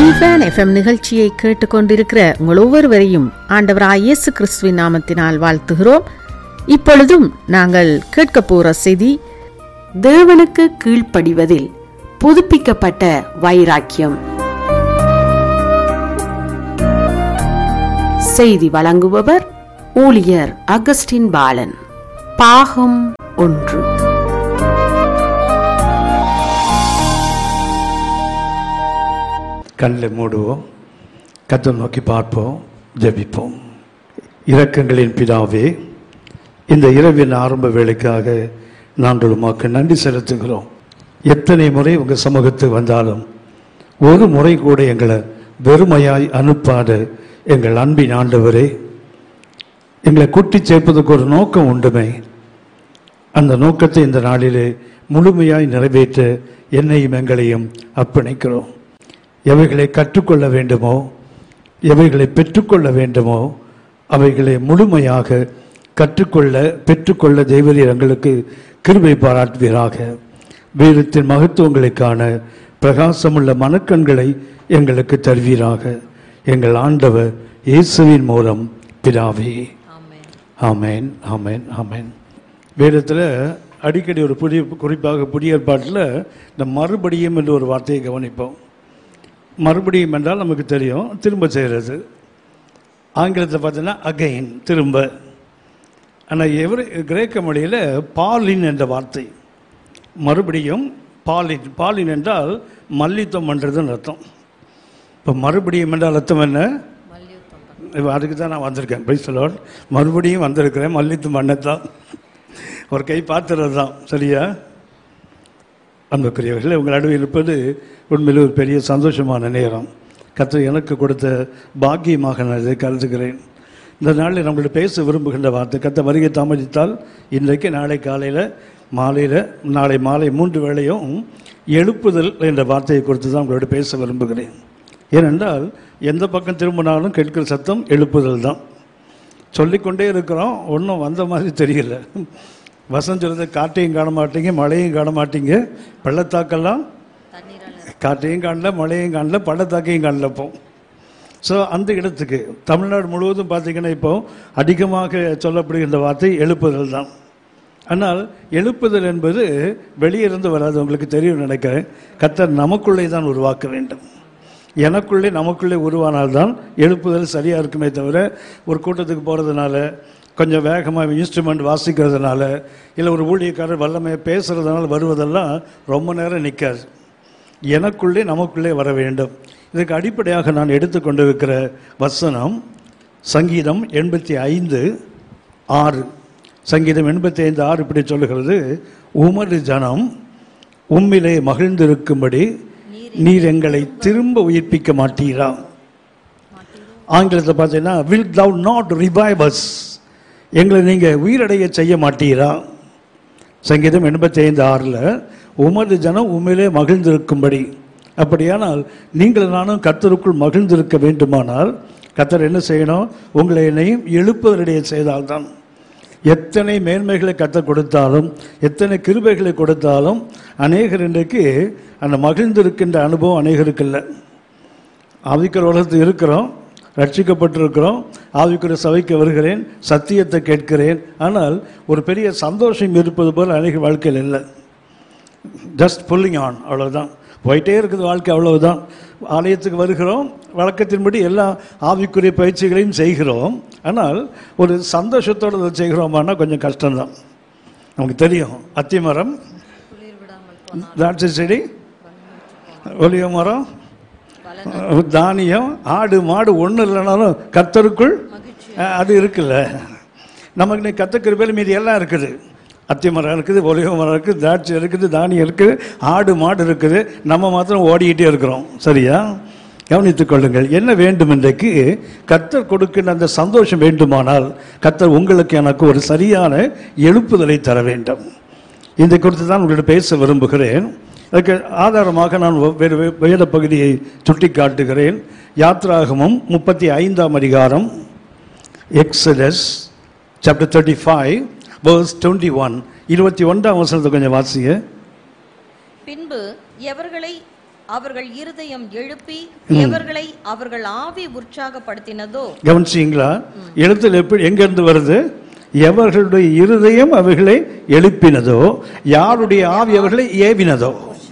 வில்வேன் FM நிகழ்ச்சியை கேட்டுக்கொண்டிருக்கிற உங்கள் ஒவ்வொருவரையும் ஆண்டவராய் இயேசு கிறிஸ்துவின் நாமத்தினால் வாழ்த்துகிறோம் இப்பொழுதும் நாங்கள் கேட்கப் போற செய்தி தேவனுக்கு கீழ்ப்படிவதில் புதுப்பிக்கப்பட்ட வைராக்கியம் செய்தி வழங்குபவர் ஊழியர் அகஸ்டின் பாலன் பாகம் ஒன்று கண்ணில் மூடுவோம் கத்தை நோக்கி பார்ப்போம் ஜெபிப்போம் இரக்கங்களின் பிதாவே இந்த இரவின் ஆரம்ப வேலைக்காக நாங்கள் உமக்கு நன்றி செலுத்துகிறோம் எத்தனை முறை உங்கள் சமூகத்துக்கு வந்தாலும் ஒரு முறை கூட எங்களை வெறுமையாய் அனுப்பாத எங்கள் அன்பின் ஆண்டவரே எங்களை கூட்டி சேர்ப்பதற்கு ஒரு நோக்கம் உண்டுமே அந்த நோக்கத்தை இந்த நாளிலே முழுமையாய் நிறைவேற்ற என்னையும் எங்களையும் அர்ப்பணிக்கிறோம் எவைகளை கற்றுக்கொள்ள வேண்டுமோ எவைகளை பெற்றுக்கொள்ள வேண்டுமோ அவைகளை முழுமையாக கற்றுக்கொள்ள பெற்றுக்கொள்ள தேவரீர் எங்களுக்கு கிருபை பாராட்டுவீராக வேதத்தின் மகத்துவங்களுக்கான பிரகாசமுள்ள மனக்கண்களை எங்களுக்கு தருவீராக எங்கள் ஆண்டவர் இயேசுவின் மூலம் பிதாவே ஆமேன் ஆமேன் ஆமேன் வேதத்தில் அடிக்கடி ஒரு புதிய குறிப்பாக புதிய ஏற்பாட்டில் இந்த மறுபடியும் என்ற ஒரு வார்த்தையை கவனிப்போம் மறுபடியும் என்றால் நமக்கு தெரியும் திரும்ப செய்கிறது ஆங்கிலத்தில் பார்த்தீங்கன்னா அகைன் திரும்ப ஆனால் எவரு கிரேக்க மொழியில் பாலின் என்ற வார்த்தை மறுபடியும் பாலின் பாலின் என்றால் மல்யுத்தம் பண்ணுறதுன்னு அர்த்தம் இப்போ மறுபடியும் என்றால் அர்த்தம் என்ன இப்போ அதுக்கு தான் நான் வந்திருக்கேன் பைசலோட் மறுபடியும் வந்திருக்கிறேன் மல்யுத்தம் பண்ணத்தான் ஒரு கை பார்த்துறது தான் சரியா அன்புக்குரியவர்களே உங்கள் நடுவில் இருப்பது உண்மையில் ஒரு பெரிய சந்தோஷமான நேரம் கர்த்தர் எனக்கு கொடுத்த பாக்கியமாக நான் இதை கருதுகிறேன் இந்த நாளில் நம்மள்ட்ட பேச விரும்புகின்ற வார்த்தை கத்த வருகை தாமதித்தால் இன்றைக்கு நாளை காலையில் மாலையில் நாளை மாலை மூன்று வேளையும் எழுப்புதல் என்ற வார்த்தையை குறித்து தான் உங்களோட பேச விரும்புகிறேன் ஏனென்றால் எந்த பக்கம் திரும்பினாலும் கேட்கிற சத்தம் எழுப்புதல் தான் சொல்லிக்கொண்டே இருக்கிறோம் ஒன்றும் வந்த மாதிரி தெரியல வசம் சொல்றது காற்றையும் காண மாட்டீங்க மழையும் காண மாட்டீங்க பள்ளத்தாக்கெல்லாம் காற்றையும் காணல மழையும் காணல பள்ளத்தாக்கையும் காணல இப்போ ஸோ அந்த இடத்துக்கு தமிழ்நாடு முழுவதும் பார்த்தீங்கன்னா இப்போ அதிகமாக சொல்லப்படுகின்ற வார்த்தை எழுப்புதல் தான் ஆனால் எழுப்புதல் என்பது வெளியிருந்து வராது உங்களுக்கு தெரியும் நினைக்கிறேன் கத்தர் நமக்குள்ளே தான் உருவாக்க வேண்டும் எனக்குள்ளே நமக்குள்ளே உருவானால்தான் எழுப்புதல் சரியாக இருக்குமே தவிர ஒரு கூட்டத்துக்கு போகிறதுனால கொஞ்சம் வேகமாக இன்ஸ்ட்ருமெண்ட் வாசிக்கிறதுனால இல்லை ஒரு ஊழியக்காரர் வல்லமையை பேசுகிறதுனால வருவதெல்லாம் ரொம்ப நேரம் நிற்காது எனக்குள்ளே நமக்குள்ளே வர வேண்டும் இதுக்கு அடிப்படையாக நான் எடுத்துக்கொண்டிருக்கிற வசனம் சங்கீதம் எண்பத்தி ஐந்து ஆறு சங்கீதம் எண்பத்தி ஐந்து ஆறு இப்படி சொல்லுகிறது உமது ஜனம் உம்மிலே மகிழ்ந்திருக்கும்படி நீர் எங்களை திரும்ப உயிர்ப்பிக்க மாட்டீரா ஆங்கிலத்தை பார்த்தீங்கன்னா will thou not revive us எங்களை நீங்கள் உயிரடைய செய்ய மாட்டீரா சங்கீதம் எண்பத்தி ஐந்து ஆறில் உமது ஜனம் உண்மையிலே மகிழ்ந்திருக்கும்படி அப்படியானால் நீங்கள் நானும் கர்த்தருக்குள் மகிழ்ந்திருக்க வேண்டுமானால் கர்த்தர் என்ன செய்யணும் உங்களை என்னையும் எழுப்புவதடைய செய்தால்தான் எத்தனை மேன்மைகளை கற்றுக் கொடுத்தாலும் எத்தனை கிருபைகளை கொடுத்தாலும் அநேகர் இன்றைக்கு அந்த மகிழ்ந்திருக்கின்ற அனுபவம் அநேகருக்கு இல்லை ஆவிக்கிற உலகத்தில் இருக்கிறோம் ரட்சிக்கப்பட்டிருக்கிறோம் ஆவிக்குரிய சபைக்கு வருகிறேன் சத்தியத்தை கேட்கிறேன் ஆனால் ஒரு பெரிய சந்தோஷம் இருப்பது போல் அநேக வாழ்க்கையில் இல்லை ஜஸ்ட் புல்லிங் ஆன் அவ்வளவுதான் போயிட்டே இருக்குது வாழ்க்கை அவ்வளவுதான் ஆலயத்துக்கு வருகிறோம் வழக்கத்தின்படி எல்லா ஆவிக்குரிய பயிற்சிகளையும் செய்கிறோம் ஆனால் ஒரு சந்தோஷத்தோடு அதை செய்கிறோமானா கொஞ்சம் கஷ்டம்தான் நமக்கு தெரியும் அத்தி மரம் திராட்சை செடி ஒலிவ மரம் தானியம் ஆடு மாடு ஒன்றும் இல்லைனாலும் கர்த்தருக்குள் அஹ், அது இருக்குல்ல நமக்கு நீ கத்தக்கிற பேர் மீதி எல்லாம் இருக்குது அத்தி மரம் இருக்குது ஒலிவ மரம் இருக்குது திராட்சை இருக்குது தானியம் இருக்குது ஆடு மாடு இருக்குது நம்ம மாத்திரம் ஓடிக்கிட்டே இருக்கிறோம் சரியா கவனித்துக் கொள்ளுங்கள் என்ன வேண்டும் இன்றைக்கு கர்த்தர் கொடுக்கின்ற அந்த சந்தோஷம் வேண்டுமானால் கர்த்தர் உங்களுக்கு எனக்கு ஒரு சரியான எழுப்புதலை தர வேண்டும் இதை குறித்து தான் உங்களிடம் பேச விரும்புகிறேன் அதுக்கு ஆதாரமாக நான் வேறு வே- வேத பகுதியை சுட்டி காட்டுகிறேன் யாத்ராகமம் முப்பத்தி ஐந்தாம் அதிகாரம் Exodus chapter thirty five verse twenty one இருபத்தி ஒன்றாம் வசனத்தை கொஞ்சம் வாசிங்க பின்பு எவர்களை அவர்கள் இருதயம் எழுப்பி எவர்களை அவர்கள் ஆவி உற்சாகப்படுத்தினதோ கவனிச்சிங்களா எழுத்தில் எப்படி எங்கிருந்து வருது எவர்களுடைய இருதயம் அவர்களை எழுப்பினதோ யாருடைய ஆவி அவர்களை ஏவினதோ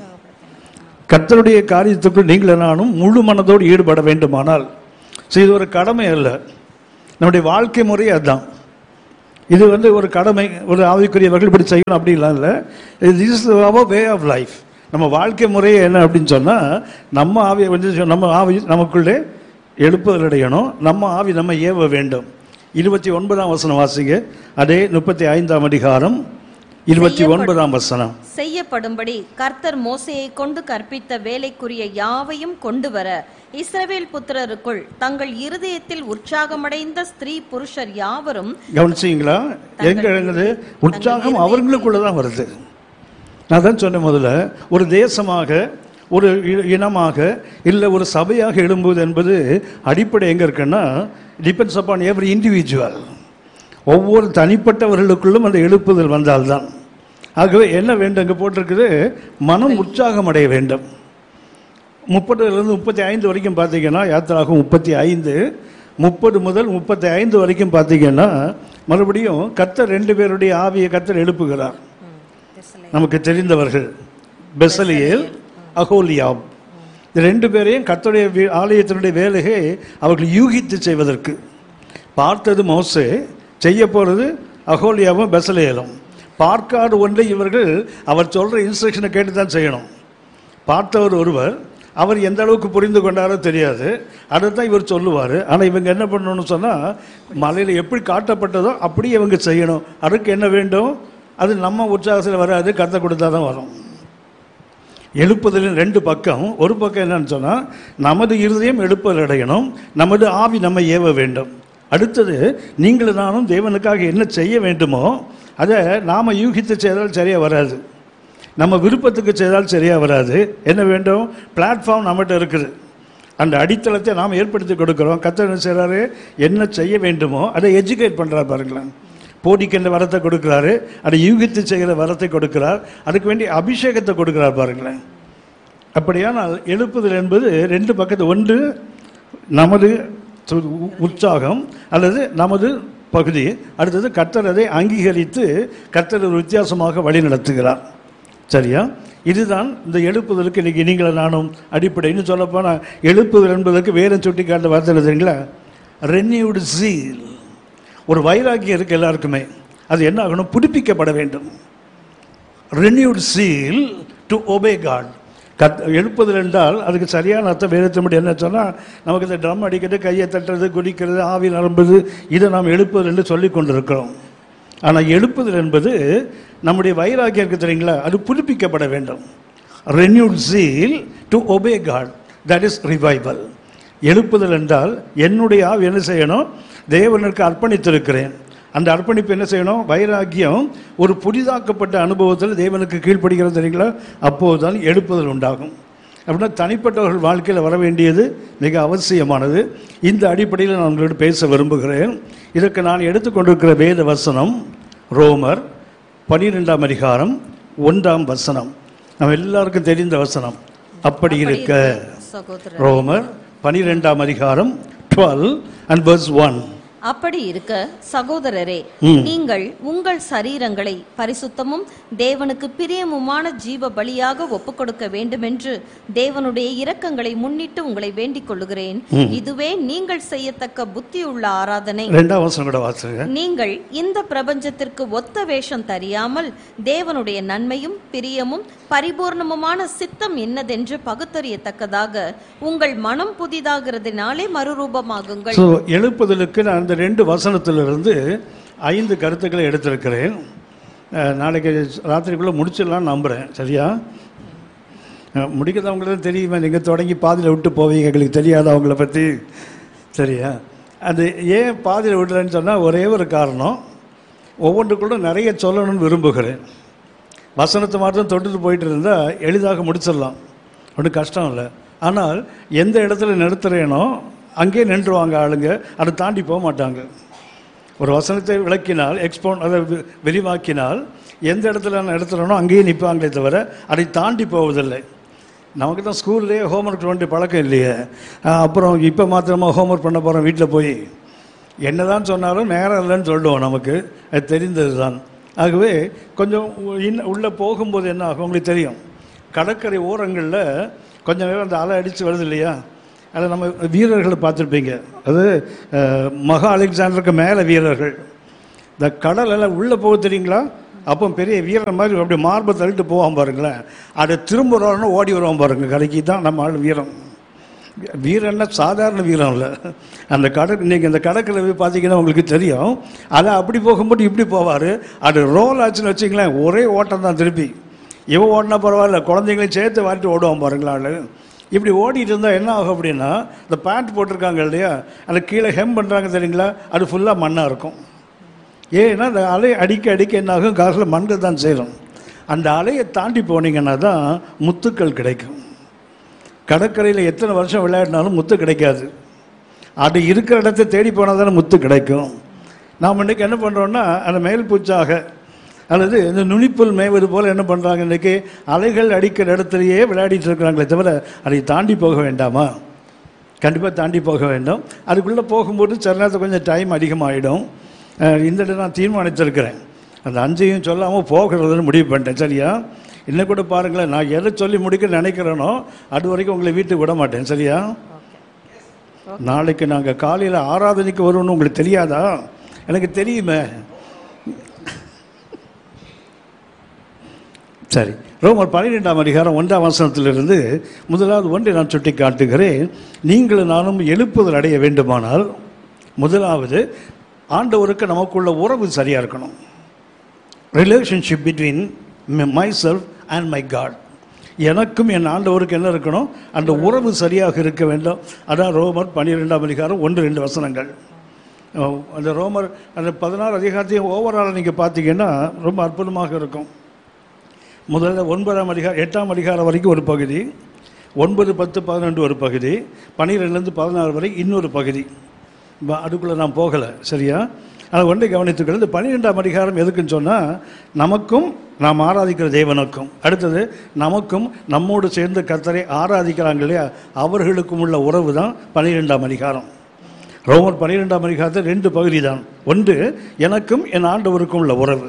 கர்த்தருடைய காரியத்துக்குள் நீங்கள் நானும் முழு மனதோடு ஈடுபட வேண்டுமானால் so இது ஒரு கடமை அல்ல நம்முடைய வாழ்க்கை முறை அதுதான் இது வந்து ஒரு கடமை ஒரு ஆவிக்குரியவர்கள் இப்படி செய்யணும் அப்படிலாம் இல்லை this is our way of life நம்ம வாழ்க்கை முறையே என்ன அப்படின்னு சொன்னால் நம்ம ஆவியை வந்து நம்ம ஆவி நமக்குள்ளே எழுப்புதல் அடையணும் நம்ம ஆவி நம்ம ஏவ வேண்டும் இருபத்தி ஒன்பதாம் வசனம் வாசிங்க அதே முப்பத்தி ஐந்தாம் அதிகாரம் இருபத்தி ஒன்பதாம் வசனம் செய்யப்படும்படி கர்த்தர் மோசேயை கொண்டு கற்பித்த வேலைக்குரிய யாவையும் கொண்டு வர இஸ்ரவேல் புத்திரருக்குள் தங்கள் இருதயத்தில் உற்சாகமடைந்த ஸ்திரீ புருஷர் யாவரும் கவனிச்சிங்களா எங்க எழுங்குது உற்சாகம் அவர்களுக்குள்ள தான் வருது நான் தான் சொன்னேன் முதல்ல ஒரு தேசமாக ஒரு இ- இனமாக இல்லை ஒரு சபையாக எழும்புவது என்பது அடிப்படை எங்கே இருக்குன்னா டிபெண்ட்ஸ் அப்பான் எவ்ரி இண்டிவிஜுவல் ஒவ்வொரு தனிப்பட்டவர்களுக்குள்ளும் அந்த எழுப்புதல் வந்தால்தான் ஆகவே என்ன வேண்டும் இங்கே போட்டிருக்குது மனம் உற்சாகம் அடைய வேண்டும் முப்பதுலேருந்து முப்பத்தி ஐந்து வரைக்கும் பார்த்தீங்கன்னா யாத்திராகும் முப்பத்தி ஐந்து முப்பது முதல் முப்பத்தி ஐந்து வரைக்கும் பார்த்தீங்கன்னா மறுபடியும் கர்த்தர் ரெண்டு பேருடைய ஆவியை கர்த்தர் எழுப்புகிறார் நமக்கு தெரிந்தவர்கள் பெசலியேல் அகோலியாப் இந்த ரெண்டு பேரையும் கர்த்தருடைய வே- ஆலயத்தினுடைய வேலையை அவர்கள் யூகித்து செய்வதற்கு பார்த்தது மோசே செய்ய போகிறது அகோலியாவும் பெசலேலும் பார்க்காத ஒன்றை இவர்கள் அவர் சொல்ற இன்ஸ்ட்ரக்ஷனை கேட்டு தான் செய்யணும் பார்த்தவர் ஒருவர் அவர் எந்த அளவுக்கு புரிந்து கொண்டாரோ தெரியாது அதை தான் இவர் சொல்லுவார் ஆனால் இவங்க என்ன பண்ணணும்னு சொன்னால் மலையில் எப்படி காட்டப்பட்டதோ அப்படியே இவங்க செய்யணும் அதுக்கு என்ன வேண்டும் அது நம்ம உற்சாகத்தில் வராது கத்தை கொடுத்தா தான் வரும் எழுப்புதலின் ரெண்டு பக்கம் ஒரு பக்கம் என்னன்னு சொன்னால் நமது இருதயம் எழுப்புதல் அடையணும் நமது ஆவி நம்ம ஏவ வேண்டும் அடுத்தது நீங்கள் நானும் தேவனுக்காக என்ன செய்ய வேண்டுமோ அதை நாம் யூகித்து செய்தால் சரியாக வராது நம்ம விருப்பத்துக்கு செய்தால் சரியாக வராது என்ன வேண்டும் பிளாட்ஃபார்ம் நம்மகிட்ட இருக்குது அந்த அடித்தளத்தை நாம் ஏற்படுத்தி கொடுக்குறோம் கத்தர் என்ன செய்கிறாரு என்ன செய்ய வேண்டுமோ அதை எஜுகேட் பண்ணுறாரு பாருங்களேன் போட்டிக்கின்ற வரத்தை கொடுக்குறாரு அதை யூகித்து செய்கிற வரத்தை கொடுக்கிறார் அதுக்கு வேண்டிய அபிஷேகத்தை கொடுக்கிறார் பாருங்களேன் அப்படியானால் எழுப்புதல் என்பது ரெண்டு பக்கத்து ஒன்று நமது து- உற்சாகம் அல்லது நமது பகுதி அடுத்தது கர்த்தர் அதை அங்கீகரித்து கர்த்தர் ஒரு வித்தியாசமாக வழி நடத்துகிறார் சரியா இதுதான் இந்த எழுப்புதலுக்கு இன்னைக்கு நீங்கள் நானும் அடிப்படைன்னு சொல்லப்போனால் எழுப்புதல் என்பதற்கு வேற சுட்டி காட்ட வார்த்தை தெரியுங்களா ரெனியூடு சீல் ஒரு வைராக்கியம் இருக்கு எல்லாருக்குமே அது என்ன ஆகணும் புதுப்பிக்கப்பட வேண்டும் renewed zeal to obey God கத் எழுப்புதல் என்றால் அதுக்கு சரியான அர்த்தம் வேதத்தின்படி என்ன சொன்னால் நமக்கு இந்த ட்ரம் அடிக்கிறது கையை தட்டுறது குடிக்கிறது ஆவி நரம்புது இதை நாம் எழுப்புதல் என்று சொல்லி கொண்டிருக்கிறோம் ஆனால் எழுப்புதல் என்பது நம்முடைய வைராக்கியம் இருக்கு தெரியுங்களா அது புதுப்பிக்கப்பட வேண்டும் renewed zeal to obey God that is revival எழுப்புதல் என்றால் என்னுடைய ஆவி என்ன செய்யணும் தேவனுக்கு அர்ப்பணித்திருக்கிறேன் அந்த அர்ப்பணிப்பு என்ன செய்யணும் வைராக்கியம் ஒரு புதிதாக்கப்பட்ட அனுபவத்தில் தேவனுக்கு கீழ்ப்படுகிறது தெரியுங்களா அப்போதுதான் எழுப்புதல் உண்டாகும் அப்படின்னா தனிப்பட்டவர்கள் வாழ்க்கையில் வர வேண்டியது மிக அவசியமானது இந்த அடிப்படையில் நான் உங்களோடு பேச விரும்புகிறேன் இதற்கு நான் எடுத்துக்கொண்டிருக்கிற வேத வசனம் ரோமர் பனிரெண்டாம் அதிகாரம் ஒன்றாம் வசனம் நம்ம எல்லாருக்கும் தெரிந்த வசனம் அப்படி இருக்க சகோதரர் ரோமர் பனிரெண்டாம் அதிகாரம் டுவெல் அண்ட் verse ஒன் அப்படி இருக்க சகோதரரே ம். நீங்கள் உங்கள் சரீரங்களை பரிசுத்தமும் தேவனுக்கு பிரியமுமான ஜீவ பலியாக ஒப்புக்கொடுக்க வேண்டுமென்று தேவனுடைய இரக்கங்களை முன்னிட்டு உங்களை வேண்டிக் கொள்ளுகிறேன் இதுவே நீங்கள் செய்யத்தக்க புத்தியுள்ள ஆராதனை ரெண்டாம் வசனம் கூட வாசிங்க நீங்கள் இந்த பிரபஞ்சத்திற்கு ஒத்த வேஷம் தெரியாமல் தேவனுடைய நன்மையும் பிரியமும் பரிபூர்ணமுமான சித்தம் என்னதென்று பகுத்தறியத்தக்கதாக உங்கள் மனம் புதிதாகிறதுனாலே மறுரூபமாகுங்கள் ஸோ எழுப்புதலுக்கு நான் அந்த ரெண்டு வசனத்திலிருந்து ஐந்து கருத்துக்களை எடுத்திருக்கிறேன் அஹ், நாளைக்கு ராத்திரிக்குள்ளே முடிச்சிடலாம்னு நம்புகிறேன் சரியா அஹ், முடிக்கிறவங்களுக்கு தெரியுமா நீங்கள் தொடங்கி பாதியில் விட்டு போவீங்க எங்களுக்கு தெரியாது அவங்கள பற்றி சரியா அது ஏன் பாதியில் விடலன்னு சொன்னால் ஒரே ஒரு காரணம் ஒவ்வொன்றுக்குள்ள நிறைய சொல்லணும்னு விரும்புகிறேன் வசனத்தை மாத்திரம் தொட்டுட்டு போயிட்டு இருந்தால் எளிதாக முடிச்சிடலாம் ஒன்றும் கஷ்டம் இல்லை ஆனால் எந்த இடத்துல நிறுத்துறேனோ அங்கேயே நின்றுவாங்க ஆளுங்க அதை தாண்டி போக மாட்டாங்க ஒரு வசனத்தை விளக்கினால் எக்ஸ்போன் அதை வி- விரிவாக்கினால் எந்த இடத்துல நான் நிறுத்துறேனோ அங்கேயே நிற்பாங்களே தவிர அதை தாண்டி போவதில்லை நமக்கு தான் ஸ்கூல்லேயே ஹோம்ஒர்க் வேண்டிய பழக்கம் இல்லையே அஹ் அப்புறம் இப்போ மாத்திரமா ஹோம்ஒர்க் பண்ண போகிறோம் வீட்டில் போய் என்னதான் சொன்னாலும் நேரம் இல்லைன்னு சொல்லுவோம் நமக்கு அது தெரிந்தது தான் ஆகவே கொஞ்சம் இன்ன உள்ளே போகும்போது என்ன ஆகும் உங்களுக்கு தெரியும் கடற்கரை ஓரங்களில் கொஞ்சம் நேரம் அந்த அலை அடித்து வருது இல்லையா அதில் நம்ம வீரர்களை பார்த்துருப்பீங்க அது அஹ், மகா அலெக்சாண்டருக்கு மேலே வீரர்கள் இந்த கடல் எல்லாம் உள்ளே போக தெரியுங்களா அப்போ பெரிய வீரன் மாதிரி அப்படி மார்பை தள்ளிட்டு போவான் பாருங்களேன் அதை திரும்ப வரணும்னு ஓடி வருவான் பாருங்க கடைக்கு தான் நம்ம ஆள் வீரம் வீரன்னா சாதாரண வீரம் இல்லை அந்த கடல் இன்னைக்கு அந்த கடற்கரை போய் பார்த்தீங்கன்னா உங்களுக்கு தெரியும் அதை அப்படி போகும்போது இப்படி போவார் அது ரோல் ஆச்சுன்னு வச்சிங்களேன் ஒரே ஓட்டம் தான் திருப்பி இவன் ஓடினா பரவாயில்ல குழந்தைங்களையும் சேர்த்து வாரிட்டு ஓடுவான் பாருங்களா ஆளு இப்படி ஓடிட்டு இருந்தால் என்ன ஆகும் அப்படின்னா இந்த பேண்ட் போட்டிருக்காங்க இல்லையா அது கீழே ஹெம் பண்ணுறாங்க தெரியுங்களா அது ஃபுல்லாக மண்ணாக இருக்கும் ஏன்னா அந்த அலை அடிக்க அடிக்க என்ன ஆகும் காசில் மண்கள் தான் சேரும் அந்த அலையை தாண்டி போனீங்கன்னா தான் முத்துக்கள் கிடைக்கும் கடற்கரையில் எத்தனை வருஷம் விளையாடினாலும் முத்து கிடைக்காது அது இருக்கிற இடத்தை தேடி போனால் தானே முத்து கிடைக்கும் நாம் இன்றைக்கி என்ன பண்ணுறோன்னா அந்த மேல் பூச்சாக அல்லது இந்த நுனிப்புல் மேய்வது போல் என்ன பண்ணுறாங்க இன்றைக்கி அலைகள் அடிக்கிற இடத்துலையே விளையாடிட்டு இருக்கிறாங்களே தவிர அதை தாண்டி போக வேண்டாமா கண்டிப்பாக தாண்டி போக வேண்டும் அதுக்குள்ளே போகும்போது சில நேரத்தில் கொஞ்சம் டைம் அதிகமாகிடும் அஹ் இந்த இடம் நான் தீர்மானித்திருக்கிறேன் அந்த அஞ்சையும் சொல்லாமல் போகிறதுன்னு முடிவு பண்ணிட்டேன் சரியா இன்னும் கூட பாருங்களேன் நான் எதை சொல்லி முடிக்க நினைக்கிறேனோ அது வரைக்கும் உங்களை வீட்டுக்கு விட மாட்டேன் சரியா நாளைக்கு நாங்கள் காலையில் ஆராதனைக்கு வருவோம்னு உங்களுக்கு தெரியாதா எனக்கு தெரியுமே சரி ரோமர் பன்னிரெண்டாம் அதிகாரம் ஒன்றாம் வசனத்திலிருந்து முதலாவது ஒன்றை நான் சுட்டி காட்டுகிறேன் நீங்களும் நானும் எழுப்புதல் அடைய வேண்டுமானால் முதலாவது ஆண்டவருக்கு நமக்குள்ள உறவு சரியாக இருக்கணும் relationship between myself and my God எனக்கும் என் ஆண்டவருக்கு என்ன இருக்கணும் அந்த உறவு சரியாக இருக்க வேண்டும் அதான் ரோமர் பன்னிரெண்டாம் அதிகாரம் ஒன்று ரெண்டு வசனங்கள் அஹ் அந்த ரோமர் அந்த பதினாறு அதிகாரத்தையும் ஓவரால் நீங்கள் பார்த்தீங்கன்னா ரொம்ப அற்புதமாக இருக்கும் முதல்ல ஒன்பதாம் அதிகாரம் எட்டாம் அதிகாரம் வரைக்கும் ஒரு பகுதி ஒன்பது பத்து பதினெண்டு ஒரு பகுதி பன்னிரெண்டுலேருந்து பதினாறு வரை இன்னொரு பகுதி ப- அதுக்குள்ளே நான் போகலை சரியா அதை ஒன்றை கவனித்துக்கிறது இந்த பன்னிரெண்டாம் அதிகாரம் எதுக்குன்னு சொன்னால் நமக்கும் நாம் ஆராதிக்கிற தேவனுக்கும் அடுத்தது நமக்கும் நம்மோடு சேர்ந்து கர்த்தரை ஆராதிக்கிறாங்க இல்லையா அவர்களுக்கும் உள்ள உறவு தான் பன்னிரெண்டாம் அதிகாரம் ரோமர் பன்னிரெண்டாம் அதிகாரத்தில் ரெண்டு பகுதி தான் ஒன்று எனக்கும் என் ஆண்டவருக்கும் உள்ள உறவு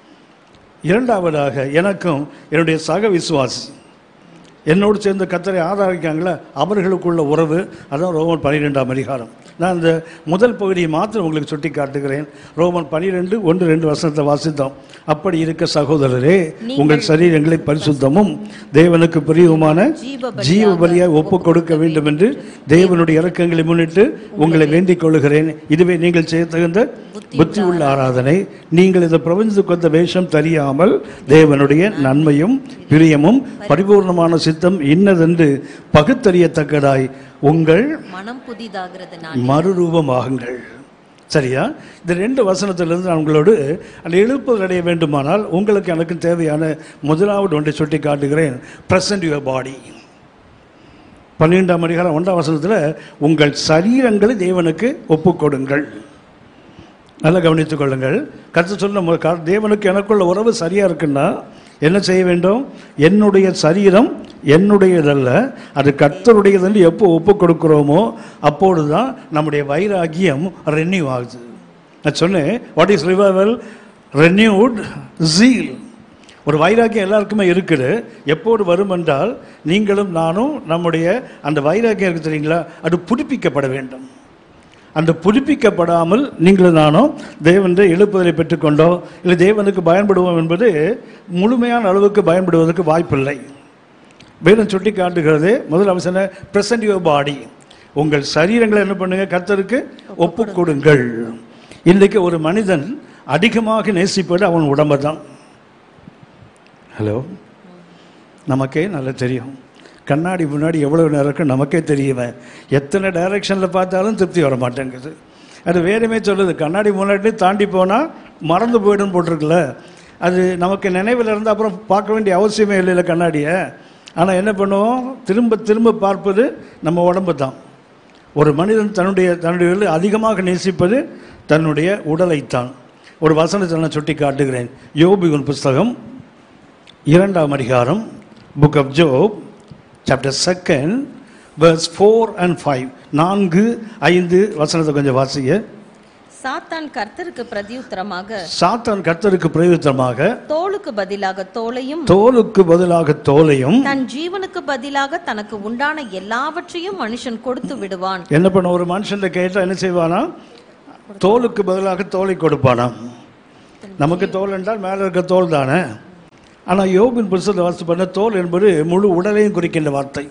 இரண்டாவதாக எனக்கும் என்னுடைய சக விசுவாசி என்னோடு சேர்ந்து கத்தரை ஆதரிக்காங்களே அவர்களுக்குள்ள உறவு அதான் ரோமன் பன்னிரெண்டாம் அதிகாரம் நான் இந்த முதல் பகுதியை மாத்திரம் உங்களுக்கு சுட்டி காட்டுகிறேன் ரோமன் பனிரெண்டு ஒன்று ரெண்டு வருஷத்தை வாசித்தோம் அப்படி இருக்க சகோதரரே உங்கள் சரீரங்களை பரிசுத்தமும் தேவனுக்கு பிரியவுமான ஜீவ ஜீவ பலியாய் ஒப்பு கொடுக்க வேண்டும் என்று தேவனுடைய இறக்கங்களை முன்னிட்டு உங்களை வேண்டிக் கொள்கிறேன் இதுவே நீங்கள் செய்ய தகுந்த புத்தி உள்ள ஆராதனை நீங்கள் இந்த பிரபஞ்சத்துக்கு வந்த வேஷம் தெரியாமல் தேவனுடைய நன்மையும் பிரியமும் பரிபூர்ணமான சித்தம் இன்னதென்று பகுத்தறியத்தக்கதாய் உங்கள் மனம் புதிதாகிறது நான் மறுரூபமாகுங்கள் சரியா இந்த ரெண்டு வசனத்திலிருந்து நான் உங்களோடு அந்த எழுப்புதல் அடைய வேண்டுமானால் உங்களுக்கு எனக்கு தேவையான முதலாவது ஒன்றை சுட்டி காட்டுகிறேன் பிரசன்ட் யுவர் பாடி பன்னிரெண்டாம் அதிகாரம் ஒன்றாம் வசனத்தில் உங்கள் சரீரங்களை தேவனுக்கு ஒப்புக்கொடுங்கள் நல்லா கவனித்துக் கொள்ளுங்கள் கருத்து சொன்ன மு- க- தேவனுக்கு எனக்குள்ள உறவு சரியா இருக்குன்னா என்ன செய்ய வேண்டும் என்னுடைய சரீரம் என்னுடையதல்ல அது கர்த்தருடையது என்று எப்போ ஒப்பு கொடுக்கிறோமோ அப்பொழுது தான் நம்முடைய வைராகியம் ரெனியூ ஆகுது நான் சொன்னேன் what is revival renewed zeal ஒரு வைராக்கியம் எல்லாருக்குமே இருக்குது எப்போது வரும் என்றால் நீங்களும் நானும் நம்முடைய அந்த வைராக்கியம் இருக்கு தெரியுங்களா அது புதுப்பிக்கப்பட வேண்டும் அந்த புதுப்பிக்கப்படாமல் நீங்களும் நானும் தேவனுடைய எழுப்புதலை பெற்றுக்கொண்டோம் இல்லை தேவனுக்கு பயன்படுவோம் என்பது முழுமையான அளவுக்கு பயன்படுவதற்கு வாய்ப்பில்லை வேதம் சுட்டி காட்டுகிறது முதல் அவசரம் பிரசன்ட் யுவர் பாடி உங்கள் சரீரங்களை என்ன பண்ணுங்க கர்த்தருக்கு ஒப்பு கொடுங்கள் இன்றைக்கு ஒரு மனிதன் அதிகமாக நேசிப்பது அவன் உடம்பை தான் ஹலோ நமக்கே நல்லா தெரியும் கண்ணாடி முன்னாடி எவ்வளவு நேரம் இருக்கு நமக்கே தெரியுமே எத்தனை டைரக்ஷனில் பார்த்தாலும் திருப்தி வர மாட்டேங்குது அது வேறுமே சொல்லுது கண்ணாடி முன்னாடி தாண்டி போனால் மறந்து போயிடும் போட்டிருக்குல்ல அது நமக்கு நினைவில் இருந்து அப்புறம் பார்க்க வேண்டிய அவசியமே இல்லைல்ல கண்ணாடியை ஆனால் என்ன பண்ணுவோம் திரும்ப திரும்ப பார்ப்பது நம்ம உடம்பு தான் ஒரு மனிதன் தன்னுடைய தன்னுடைய அதிகமாக நேசிப்பது தன்னுடைய உடலைத்தான் ஒரு வசனத்தை நான் சுட்டி காட்டுகிறேன் யோபியின் புஸ்தகம் இரண்டாம் அதிகாரம் book of Job chapter second verse four and five நான்கு ஐந்து வசனத்தை கொஞ்சம் வாசிங்க சாத்தான் கர்த்தருக்கு பிரதியுத்தரமாக சாத்தான் கர்த்தருக்கு பிரயோஜனமாக தோளுக்கு பதிலாக தோலையும் தோலுக்கு பதிலாக தோலையும் தன் ஜீவனுக்கு பதிலாக தனக்கு உண்டான எல்லாவற்றையும் மனுஷன் கொடுத்து விடுவான் என்ன பண்ண ஒரு மனுஷன் கேட்டா என்ன செய்வானா தோலுக்கு பதிலாக தோலை கொடுப்பானா நமக்கு தோல் என்றால் மேலே இருக்க தோல் தானே ஆனால் யோபின் புருஷத்தை வாசி பண்ண தோல் என்பது முழு உடலையும் குறிக்கின்ற வார்த்தை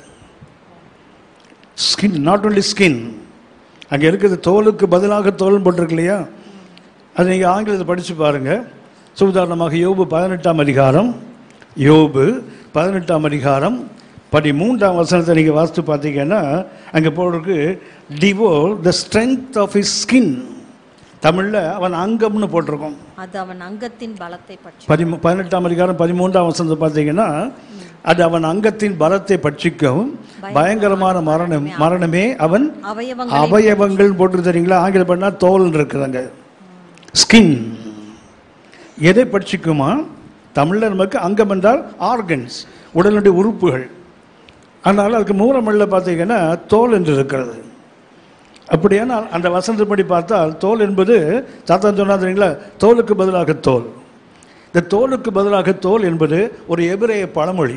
ஸ்கின் நாட் only ஸ்கின் அங்கே இருக்கிறது தோலுக்கு பதிலாக தோல் போட்டிருக்கு இல்லையா அதை நீங்கள் ஆங்கிலத்தை படித்து பாருங்கள் ஸோ உதாரணமாக யோபு பதினெட்டாம் அதிகாரம் யோபு பதினெட்டாம் அதிகாரம் பதிமூன்றாம் வசனத்தை நீங்கள் வாசித்து பார்த்தீங்கன்னா அங்கே போட்டிருக்கு devour the strength of his skin தமிழில் அவன் அங்கம்னு போட்டிருக்கோம் அது அவன் அங்கத்தின் பலத்தை பற்றி பதிமூ பதினெட்டாம் அதிகாரம் பதிமூன்றாம் வசனத்தை பார்த்தீங்கன்னா அது அவன் அங்கத்தின் பலத்தை பட்சிக்கவும் பயங்கரமான மரணம் மரணமே அவன் அவயவங்களை அவயவங்கள் போட்டு தெரியுங்களா ஆங்கில பண்ணா தோல் இருக்குதுங்க ஸ்கின் எதை பட்சிக்குமா தமிழில் நமக்கு அங்கம் என்றால் ஆர்கன்ஸ் உடலுடைய உறுப்புகள் ஆனால் அதுக்கு மூலமல்ல பார்த்தீங்கன்னா தோல் என்று இருக்கிறது அப்படியானால் அந்த வசனத்தின்படி பார்த்தால் தோல் என்பது சாத்தான் சொன்னா தெரியுங்களா தோலுக்கு பதிலாக தோல் இந்த தோலுக்கு பதிலாக தோல் என்பது ஒரு எபிரேய பழமொழி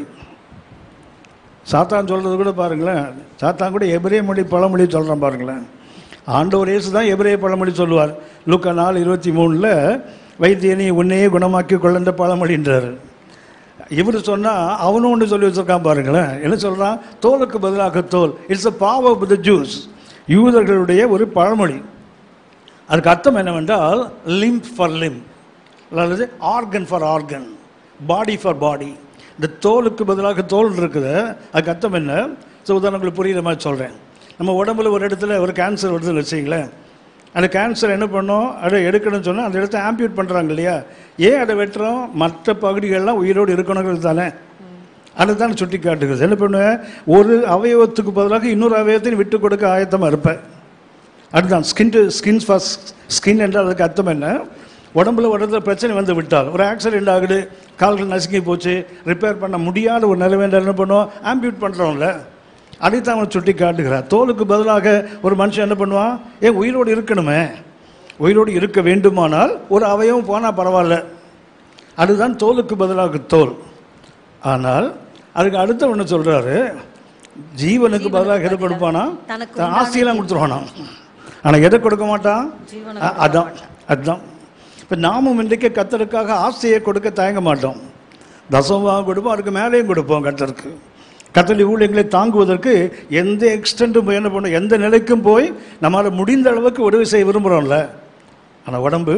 சாத்தான் சொல்றது கூட பாருங்களேன் சாத்தான் கூட எபிரேய மொழி பழமொழி சொல்கிறான் பாருங்களேன் ஆண்டவர் இயேசு தான் எபிரேய பழமொழி சொல்லுவார் லூக்கா நாலு இருபத்தி மூணில் வைத்தியனை உன்னையே குணமாக்கி கொள்ளந்த பழமொழின்றார் இவர் சொன்னா அவனும் ஒன்று சொல்லி வச்சிருக்கான் பாருங்களேன் என்ன சொல்றான் தோலுக்கு பதிலாக தோல் இட்ஸ் அ பாவ் ஆஃப் த ஜூஸ் யூதர்களுடைய ஒரு பழமொழி அதுக்கு அர்த்தம் என்னவென்றால் லிம்ப் ஃபார் லிம் அதாவது organ for organ body for body இந்த தோலுக்கு பதிலாக தோல் இருக்குது அதுக்கு அர்த்தம் என்ன ஸோ உதாரணங்களுக்கு புரியுற மாதிரி சொல்கிறேன் நம்ம உடம்புல ஒரு இடத்துல ஒரு கேன்சர் வருதுன்னு வச்சிங்களேன் அந்த கேன்சர் என்ன பண்ணோம் அதை எடுக்கணும்னு சொன்னால் அந்த இடத்த ஆம்பியூட் பண்ணுறாங்க இல்லையா ஏன் அதை வெட்டுறோம் மற்ற பகுதிகள்லாம் உயிரோடு இருக்கணுங்கிறது தானே அதை தான் சுட்டி காட்டுகிறது என்ன பண்ணுவேன் ஒரு அவயவத்துக்கு பதிலாக இன்னொரு அவயவத்தையும் விட்டு கொடுக்க ஆயத்தமாக இருப்பேன் அதுதான் skin to skin first skin என்றால் அதுக்கு அர்த்தம் என்ன உடம்புல ஒரு இடத்துல பிரச்சனை வந்து விட்டால் ஒரு ஆக்சிடென்ட் ஆகுது கால்கள் நசுங்கி போச்சு ரிப்பேர் பண்ண முடியாத ஒரு நிலைமை என்ன பண்ணுவோம் ஆம்பியூட் பண்ணுறோம்ல அதைத்தான் அவன் சுட்டி காட்டுகிறார் தோலுக்கு பதிலாக ஒரு மனுஷன் என்ன பண்ணுவான் ஏன் உயிரோடு இருக்கணுமே உயிரோடு இருக்க வேண்டுமானால் ஒரு அவயவம் போனால் பரவாயில்ல அதுதான் தோலுக்கு பதிலாக தோல் ஆனால் அதுக்கு அடுத்த ஒன்று சொல்றாரு ஜீவனுக்கு பதிலாக எதை கொடுப்பானா தனக்கு தன் ஆஸ்தியெல்லாம் கொடுத்துருவானா ஆனால் எதை கொடுக்க மாட்டான் ஜீவனுக்கு அ- அதான் அதுதான் இப்போ நாமும் இன்றைக்கு கத்தருக்காக ஆசையை கொடுக்க தயங்க மாட்டோம் தசமாக கொடுப்போம் அதுக்கு மேலேயும் கொடுப்போம் கத்தருக்கு கத்தலி ஊழியங்களை தாங்குவதற்கு எந்த எக்ஸ்டென்ட்டும் என்ன பண்ணும் எந்த நிலைக்கும் போய் நம்மளால் முடிந்த அளவுக்கு உதவி செய்ய விரும்புகிறோம்ல ஆனால் உடம்பு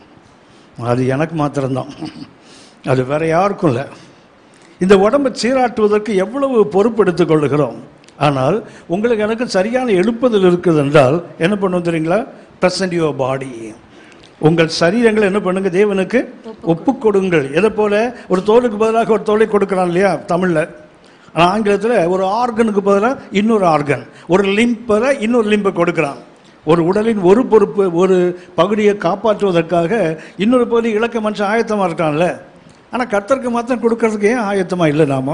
அது எனக்கு மாத்திரம்தான் அது வேற யாருக்கும் இல்லை இந்த உடம்பை சீராட்டுவதற்கு எவ்வளவு பொறுப்பு எடுத்துக் கொள்ளுகிறோம் ஆனால் உங்களுக்கு எனக்கு சரியான எழுப்புதல் இருக்குது என்றால் என்ன பண்ணும் தெரியுங்களா பிரசன்ட் யுவர் பாடி உங்கள் சரீரங்களை என்ன பண்ணுங்க தேவனுக்கு ஒப்பு கொடுங்கள் எதை போல ஒரு தோலுக்கு பதிலாக ஒரு தோலை கொடுக்குறான் இல்லையா தமிழில் ஆனால் ஆங்கிலத்தில் ஒரு ஆர்கனுக்கு பதிலாக இன்னொரு ஆர்கன் ஒரு லிம்பரை இன்னொரு லிம்பை கொடுக்குறான் ஒரு உடலின் ஒரு பொறுப்பு ஒரு பகுதியை காப்பாற்றுவதற்காக இன்னொரு பகுதி இழக்க மனுஷன் ஆயத்தமாக இருக்கான்ல ஆனால் கர்த்தருக்கு மாத்திரம் கொடுக்கறதுக்கு ஏன் ஆயத்தமாக இல்லை நாம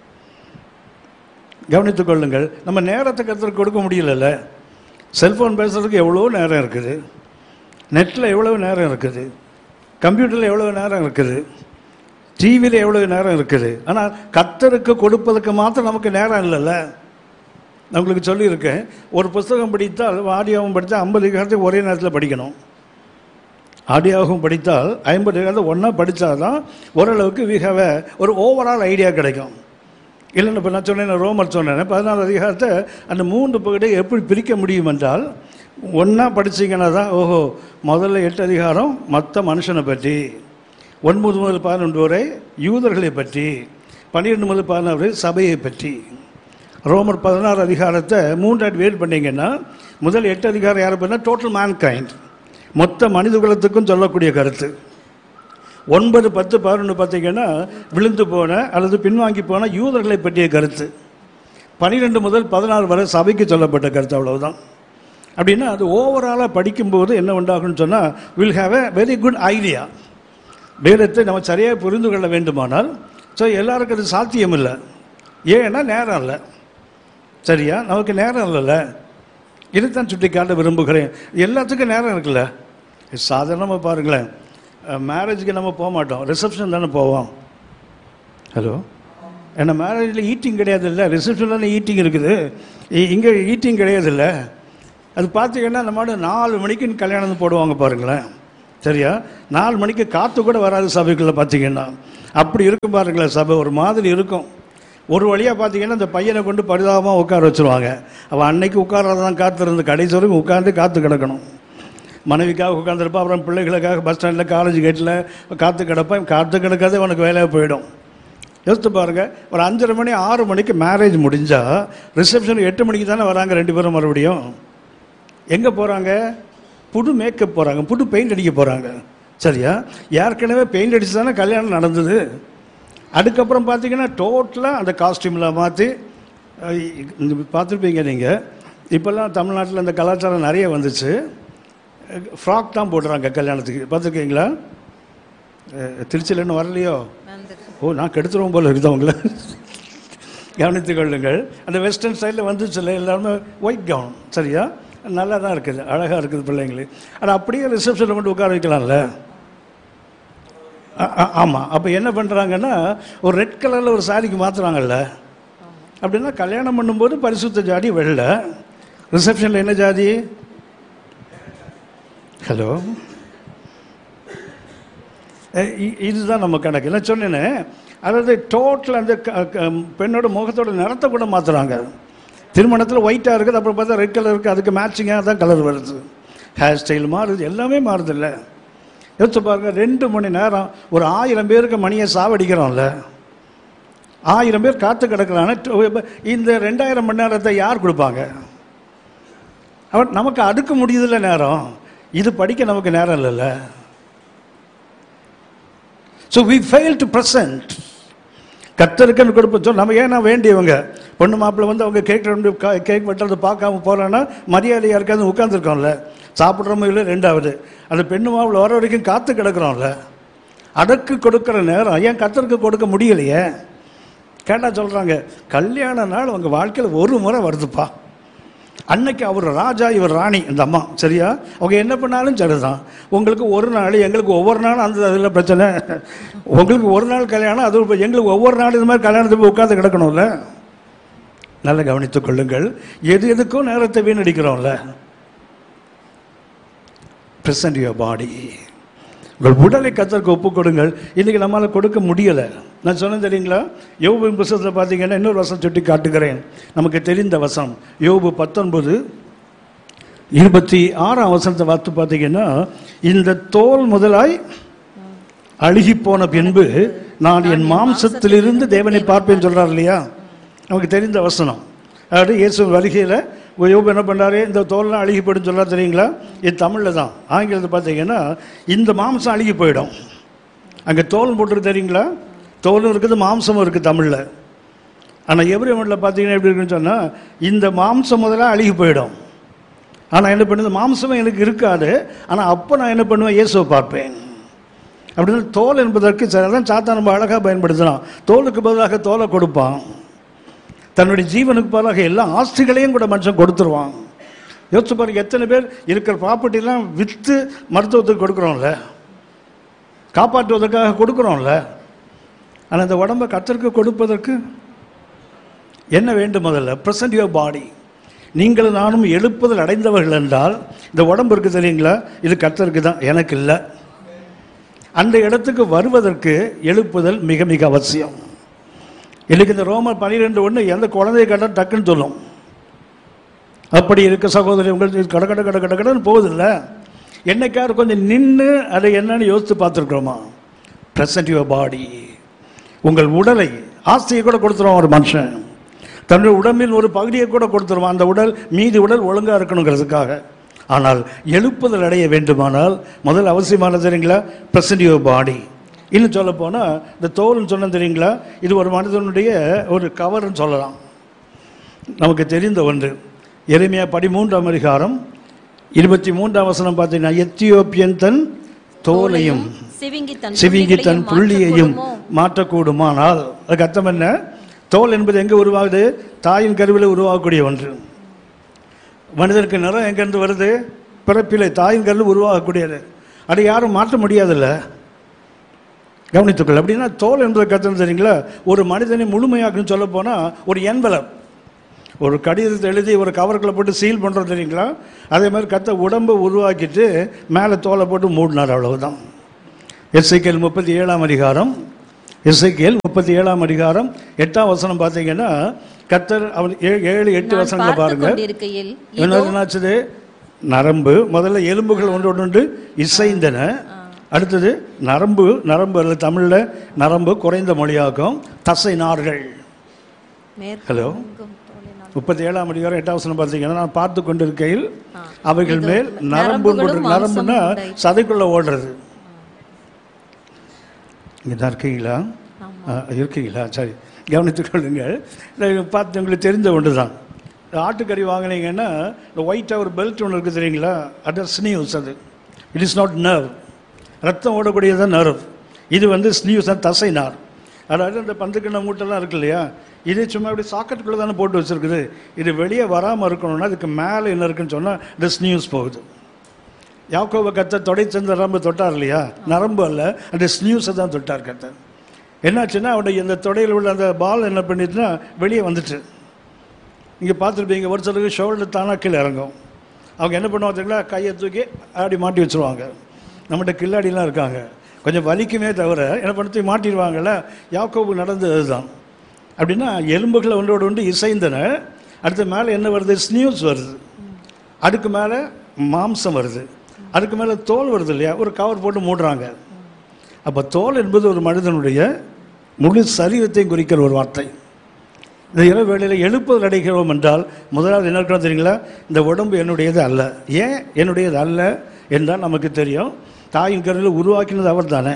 கவனித்துக் கொள்ளுங்கள் நம்ம நேரத்தை கர்த்தருக்கு கொடுக்க முடியலல்ல செல்ஃபோன் பேசுறதுக்கு எவ்வளோ நேரம் இருக்குது நெட்டில் எவ்வளவு நேரம் இருக்குது கம்ப்யூட்டரில் எவ்வளவு நேரம் இருக்குது டிவியில் எவ்வளவு நேரம் இருக்குது ஆனால் கர்த்தருக்கு கொடுப்பதற்கு மாத்திரம் நமக்கு நேரம் இல்லைல்ல நான் உங்களுக்கு சொல்லியிருக்கேன் ஒரு புஸ்தகம் படித்தால் ஆடியோவும் படித்தால் ஐம்பது அதிகாரத்தை ஒரே நேரத்தில் படிக்கணும் ஆடியோவும் படித்தால் ஐம்பது அதிகாரத்தை ஒன்றா படித்தாதான் ஓரளவுக்கு we have a ஒரு ஓவரால் ஐடியா கிடைக்கும் இல்லைன்னு இப்போ நான் சொன்னேன் ரோமர் சொன்னேன் பதினாலு அதிகாரத்தை அந்த மூன்று பகுதியை எப்படி பிரிக்க முடியும் என்றால் ஒன்றா படிச்சீங்கன்னா தான் ஓஹோ முதல்ல எட்டு அதிகாரம் மற்ற மனுஷனை பற்றி ஒன்பது முதல் பதினொன்று வரை யூதர்களை பற்றி பன்னிரெண்டு முதல் பதினாறு வரை சபையை பற்றி ரோமர் பதினாறு அதிகாரத்தை மூன்றாவது வேட் பண்ணீங்கன்னா முதல் எட்டு அதிகாரம் யாரை பண்ணால் டோட்டல் மேன்கைண்ட் மொத்த மனித குலத்துக்கும் சொல்லக்கூடிய கருத்து ஒன்பது பத்து பதினொன்று பார்த்தீங்கன்னா விழுந்து போன அல்லது பின்வாங்கி போன யூதர்களை பற்றிய கருத்து பன்னிரெண்டு முதல் பதினாறு வரை சபைக்கு சொல்லப்பட்ட கருத்து அவ்வளவுதான் அப்படின்னா அது ஓவராலாக படிக்கும்போது என்ன உண்டாகும்னு சொன்னால் will have a very good idea வேதத்தை நம்ம சரியாக புரிந்து கொள்ள வேண்டுமானால் ஸோ எல்லாருக்கும் அது சாத்தியம் இல்லை ஏன்னா நேரம் இல்லை சரியா நமக்கு நேரம் இல்லைல்ல இதுதான் சுட்டி காட்ட விரும்புகிறேன் எல்லாத்துக்கும் நேரம் இருக்குல்ல சாதாரணமாக பாருங்களேன் மேரேஜுக்கு நம்ம போக மாட்டோம் ரிசப்ஷன் தானே போவோம் ஹலோ ஏன்னா மேரேஜில் ஈட்டிங் கிடையாது இல்லை ரிசப்ஷனில் தானே ஈட்டிங் இருக்குது இங்கே ஈட்டிங் கிடையாது இல்லை அது பார்த்தீங்கன்னா நம்ம நாலு மணிக்கு கல்யாணம் போடுவாங்க பாருங்களேன் சரியா நாலு மணிக்கு காற்று கூட வராது சபைக்குள்ளே பார்த்தீங்கன்னா அப்படி இருக்கும் பாருங்களேன் சபை ஒரு மாதிரி இருக்கும் ஒரு வழியாக பார்த்தீங்கன்னா இந்த பையனை கொண்டு பரிதாபமாக உட்கார வச்சுருவாங்க அவன் அன்னைக்கு உட்காரதான் காத்திருந்து கடைசி வரைக்கும் உட்காந்து காத்து கிடக்கணும் மனைவிக்காக உட்காந்துருப்பா அப்புறம் பிள்ளைகளுக்காக பஸ் ஸ்டாண்டில் காலேஜ் கேட்டில் காத்து கிடப்பேன் காத்து கிடக்காதே உனக்கு வேலையாக போயிடும் யோசித்து பாருங்க ஒரு அஞ்சரை மணி ஆறு மணிக்கு மேரேஜ் முடிஞ்சா ரிசப்ஷன் எட்டு மணிக்கு தானே வராங்க ரெண்டு பேரும் மறுபடியும் எங்கே போகிறாங்க புது மேக்கப் போகிறாங்க புது பெயிண்ட் அடிக்க போகிறாங்க சரியா ஏற்கனவே பெயிண்ட் அடிச்சு தானே கல்யாணம் நடந்தது அதுக்கப்புறம் பார்த்தீங்கன்னா டோட்டலாக அந்த காஸ்டியூமில் மாற்றி பார்த்துருப்பீங்க நீங்கள் இப்போல்லாம் தமிழ்நாட்டில் அந்த கலாச்சாரம் நிறைய வந்துச்சு ஃப்ராக் தான் போடுறாங்க கல்யாணத்துக்கு பார்த்துருக்கீங்களா திருச்சியில் இன்னும் வரலையோ ஓ நான் கெடுத்துருவோம் போல இருக்குது அவங்கள கவனித்துக் கொள்ளுங்கள் அந்த வெஸ்டர்ன் ஸ்டைலில் வந்துச்சுல்ல எல்லாருமே ஒயிட் கவுன் சரியா நல்லா தான் இருக்குது அழகாக இருக்குது பிள்ளைங்களுக்கு ஆனால் அப்படியே ரிசப்ஷனில் கொண்டு உட்கார வைக்கலாம்ல ஆமாம் அப்போ என்ன பண்ணுறாங்கன்னா ஒரு ரெட் கலரில் ஒரு சாரிக்கு மாற்றுறாங்கல்ல அப்படின்னா கல்யாணம் பண்ணும்போது பரிசுத்த ஜாதி வெள்ளை ரிசப்ஷனில் என்ன ஜாதி ஹலோ இதுதான் நம்ம கணக்கு என்ன சொன்னேனே அதாவது டோட்டல் அந்த க- க- பெண்ணோட முகத்தோட நிறத்தை கூட மாற்றுறாங்க திருமணத்தில் ஒயிட்டாக இருக்குது அப்புறம் பார்த்தா ரெட் கலர் இருக்குது அதுக்கு மேட்சிங்காக தான் கலர் வருது ஹேர் ஸ்டைல் மாறுது எல்லாமே மாறுது இல்லை யோசிச்சு பாருங்க ரெண்டு மணி நேரம் ஒரு ஆயிரம் பேருக்கு மணியை சாவடிக்கிறோம்ல ஆயிரம் பேர் காத்து கிடக்குறாங்க இந்த ரெண்டாயிரம் மணி நேரத்தை யார் கொடுப்பாங்க அவன் நமக்கு அடுக்க முடியுதுல்ல நேரம் இது படிக்க நமக்கு நேரம் இல்லைல்ல so we fail to present கத்தருக்குன்னு கொடுப்போம் நம்ம ஏன்னா வேண்டியவங்க பொண்ணு மாப்பிள்ளை வந்து அவங்க கேக் ரெண்டு கேக் வெட்டுறது பார்க்காம போகிறான்னா மரியாதையாக இருக்காது உட்காந்துருக்கோம்ல சாப்பிட்றோமோ இல்லை ரெண்டாவது அந்த பெண்ணு மாப்பிள்ளை வர வரைக்கும் காத்து கிடக்குறோம்ல அடக்கு கொடுக்குற நேரம் ஏன் கத்தருக்கு கொடுக்க முடியலையே கேட்டால் சொல்கிறாங்க கல்யாண நாள் உங்கள் வாழ்க்கையில் ஒரு முறை வருதுப்பா அன்னைக்கு அவர் ராஜா இவர் ராணி இந்த அம்மா சரியா அவங்க என்ன பண்ணாலும் சரிதான் உங்களுக்கு ஒரு நாள் எங்களுக்கு ஒவ்வொரு நாளும் அந்த அதில் பிரச்சனை உங்களுக்கு ஒரு நாள் கல்யாணம் அது இப்ப எங்களுக்கு ஒவ்வொரு நாள் இது மாதிரி கல்யாணத்துக்கு போய் உட்காந்து கிடக்கணும்ல நல்லா கவனித்துக் கொள்ளுங்கள் எது எதுக்கும் நேரத்தை வீணடிக்கிறோம்ல பிரசன்ட் யுவர் பாடி உங்கள் உடலை கத்தருக்கு ஒப்புக் கொடுங்கள் இன்னைக்கு நம்மளால் கொடுக்க முடியலை நான் சொன்னேன் தெரியுங்களா யோபு புஸ்தகத்தில் பார்த்தீங்கன்னா இன்னொரு வசனம் சுட்டி காட்டுகிறேன் நமக்கு தெரிந்த வசனம் யோபு பத்தொன்பது இருபத்தி ஆறாம் வசனத்தை பார்த்து பார்த்தீங்கன்னா இந்த தோல் முதலாய் அழுகி போன பின்பு நான் என் மாம்சத்திலிருந்து தேவனை பார்ப்பேன்னு சொல்றார் இல்லையா நமக்கு தெரிந்த வசனம் அதாவது இயேசு வருகையில் யோபு என்ன பண்ணாரு இந்த தோல்லாம் அழுகி போயிடும் சொல்ல தெரியுங்களா இது தமிழில் தான் ஆங்கிலத்தை பார்த்தீங்கன்னா இந்த மாம்சம் அழுகி போயிடும் அங்கே தோல் போட்டுருக்கு தெரியுங்களா தோலும் இருக்குது மாம்சமும் இருக்குது தமிழில் ஆனால் எவ்ரிமனில் பார்த்தீங்கன்னா எப்படி இருக்குன்னு சொன்னால் இந்த மாம்சம் முதல்ல அழுகி போயிடும் ஆனால் என்ன பண்ணுது மாம்சமே எனக்கு இருக்காது ஆனால் அப்போ நான் என்ன பண்ணுவேன் இயேசுவை பார்ப்பேன் அப்படின்னு தோல் என்பதற்கு தான் சாத்தா நம்ம அழகாக பயன்படுத்தலாம் தோலுக்கு பதிலாக தோலை கொடுப்பான் தன்னுடைய ஜீவனுக்கு பதிலாக எல்லா ஆஸ்திகளையும் கூட மனுஷன் கொடுத்துருவான் யோசிச்சு பாருங்க எத்தனை பேர் இருக்கிற ப்ராப்பர்ட்டிலாம் விற்று மருத்துவத்துக்கு கொடுக்குறோம்ல காப்பாற்றுவதற்காக கொடுக்குறோம்ல ஆனால் இந்த உடம்பை கத்தருக்கு கொடுப்பதற்கு என்ன வேண்டும் முதல்ல பிரசன்ட் யுவர் பாடி நீங்கள் நானும் எழுப்புதல் அடைந்தவர்கள் என்றால் இந்த உடம்பு இருக்கு தெரியுங்களா இது கத்தருக்கு தான் எனக்கு இல்லை அந்த இடத்துக்கு வருவதற்கு எழுப்புதல் மிக மிக அவசியம் எனக்கு இந்த ரோமர் பனிரெண்டு ஒன்று எந்த குழந்தைய கேட்டால் டக்குன்னு சொல்லும் அப்படி இருக்க சகோதரி உங்களுக்கு கட கட கட கட கடன்னு போகுதில்ல என்னைக்காவது கொஞ்சம் நின்று அதை என்னன்னு யோசித்து பார்த்துருக்குறோமா பிரசன்ட் யுவர் பாடி உங்கள் உடலை ஆசையை கூட கொடுத்துருவான் ஒரு மனுஷன் தன்னுடைய உடம்பில் ஒரு பகுதியை கூட கொடுத்துருவான் அந்த உடல் மீதி உடல் ஒழுங்காக இருக்கணுங்கிறதுக்காக ஆனால் எழுப்புதல் அடைய வேண்டுமானால் முதல் அவசியமானது தெரியுங்களா பிரசன்ட் யுவர் பாடி இன்னும் சொல்ல போனால் இந்த தோல்னு சொன்ன தெரியுங்களா இது ஒரு மனிதனுடைய ஒரு கவர்னு சொல்லலாம் நமக்கு தெரிந்த ஒன்று எளிமையா பதிமூன்றாம் அதிகாரம் இருபத்தி மூன்றாம் வசனம் பார்த்தீங்கன்னா எத்தியோப்பியன் தன் தோலையும் சிவிங்கி தன் சிவிங்கி தன் புள்ளியையும் மாற்றக்கூடுமோ? மாற்றக்கூடுமானால் அதுக்கு அர்த்தம் என்ன தோல் என்பது எங்கே உருவாகுது தாயின் கருவில் உருவாகக்கூடிய ஒன்று மனிதனுக்கு நிறம் எங்கேருந்து வருது பிறப்பிலை தாயின் கருவில் உருவாகக்கூடியது அதை யாரும் மாற்ற முடியாதுல்ல கவனித்துக்கள் அப்படின்னா தோல் என்பது கற்றுன்னு தெரியுங்களா ஒரு மனிதனை முழுமையாக்குன்னு சொல்ல போனால் ஒரு என்வலப் ஒரு கடிதத்தை எழுதி ஒரு கவருக்குள்ள போட்டு சீல் பண்ணுறோம் தெரியுங்களா அதே மாதிரி கத்த உடம்பை உருவாக்கிட்டு மேலே தோலை போட்டு மூடினார் அவ்வளவுதான் எஸ்ஐகேல் முப்பத்தி ஏழாம் அதிகாரம் எஸ்ஐகேல் முப்பத்தி ஏழாம் அதிகாரம் எட்டாம் வசனம் பார்த்தீங்கன்னா கத்தர் அவன் ஏ- ஏழு எட்டு நான் வசனங்களை பார்த்துக் பாருங்க கொண்டிருக்கையில் என்ன என்னாச்சுது நரம்பு முதல்ல எலும்புகள் ஒன்று ஒன்று இசைந்தன அடுத்தது நரம்பு நரம்பு அல்ல தமிழில் நரம்பு குறைந்த மொழியாக்கும் தசை நார்கள் மேற்கு ஹலோ முப்பத்தி ஏழாம் அதிகாரம் எட்டாம் வசனம் பார்த்தீங்கன்னா நான் பார்த்து கொண்டிருக்கையில் அவைகள் மேல் நரம்பு நரம்புகளும் போட்டு- நரம்புன்னா மாம்சமும் உண்டாயிற்று. சதைக்குள்ள ஓடுறது இங்கே தான் இருக்கீங்களா ஆ, இருக்கீங்களா சரி கவனித்துக் கொள்ளுங்கள் இதை பார்த்து உங்களுக்கு தெரிஞ்ச ஒன்று தான் ஆட்டுக்கறி வாங்கினீங்கன்னா இந்த ஒயிட்டாக ஒரு பெல்ட் ஒன்று இருக்குது தெரியுங்களா அது ஸ்னியூஸ் அது இட் இஸ் நாட் நர்வ் ரத்தம் ஓடக்கூடியது தான் நர்வ் இது வந்து ஸ்னியூஸ் தான் தசை நார் அதாவது அந்த பந்துக்கிண்ண மூட்டெல்லாம் இருக்கு இல்லையா இது சும்மா இப்படி சாக்கெட்டுக்குள்ளே தானே போட்டு வச்சிருக்குது இது வெளியே வராமல் இருக்கணும்னா அதுக்கு மேலே என்ன இருக்குன்னு சொன்னால் இந்த ஸ்னியூஸ் போகுது யாக்கோப கத்த தொடை சேர்ந்த நரம்பு தொட்டார் இல்லையா நரம்பு அல்ல அந்த ஸ்னியூஸை தான் தொட்டார் கத்த என்னாச்சுன்னா அவருடைய இந்த தொடையில் உள்ள அந்த பால் என்ன பண்ணிட்டுனா வெளியே வந்துட்டு இங்கே பார்த்துருப்பீங்க ஒரு சிலருக்கு ஷோல்டர் தானாக கீழே இறங்கும் அவங்க என்ன பண்ணுவாங்க தெரியுங்களா கையை தூக்கி அப்படி மாட்டி வச்சுருவாங்க நம்மகிட்ட கில்லாடிலாம் இருக்காங்க கொஞ்சம் வலிக்குமே தவிர என்ன பண்ணி தூக்கி மாட்டிடுவாங்கல்ல யாக்கோபு நடந்தது அதுதான் அப்படின்னா எலும்புகளை ஒன்றோடு ஒன்று இசைந்தன அடுத்து மேலே என்ன வருது ஸ்னியூஸ் வருது அதுக்கு மேலே மாம்சம் வருது அதுக்கு மேலே தோல் வருது இல்லையா ஒரு கவர் போட்டு மூடுறாங்க அப்போ தோல் என்பது ஒரு மனிதனுடைய முழு சரீரத்தையும் குறிக்கிற ஒரு வார்த்தை இந்த இரவு வேளையில் எழுப்புதல் அடைகிறோம் என்றால் முதலாவது என்ன இருக்கணும் தெரியுங்களா இந்த உடம்பு என்னுடையது அல்ல ஏன் என்னுடையது அல்ல என்றால் நமக்கு தெரியும் தாயின் கருவில் உருவாக்கினது அவர் தானே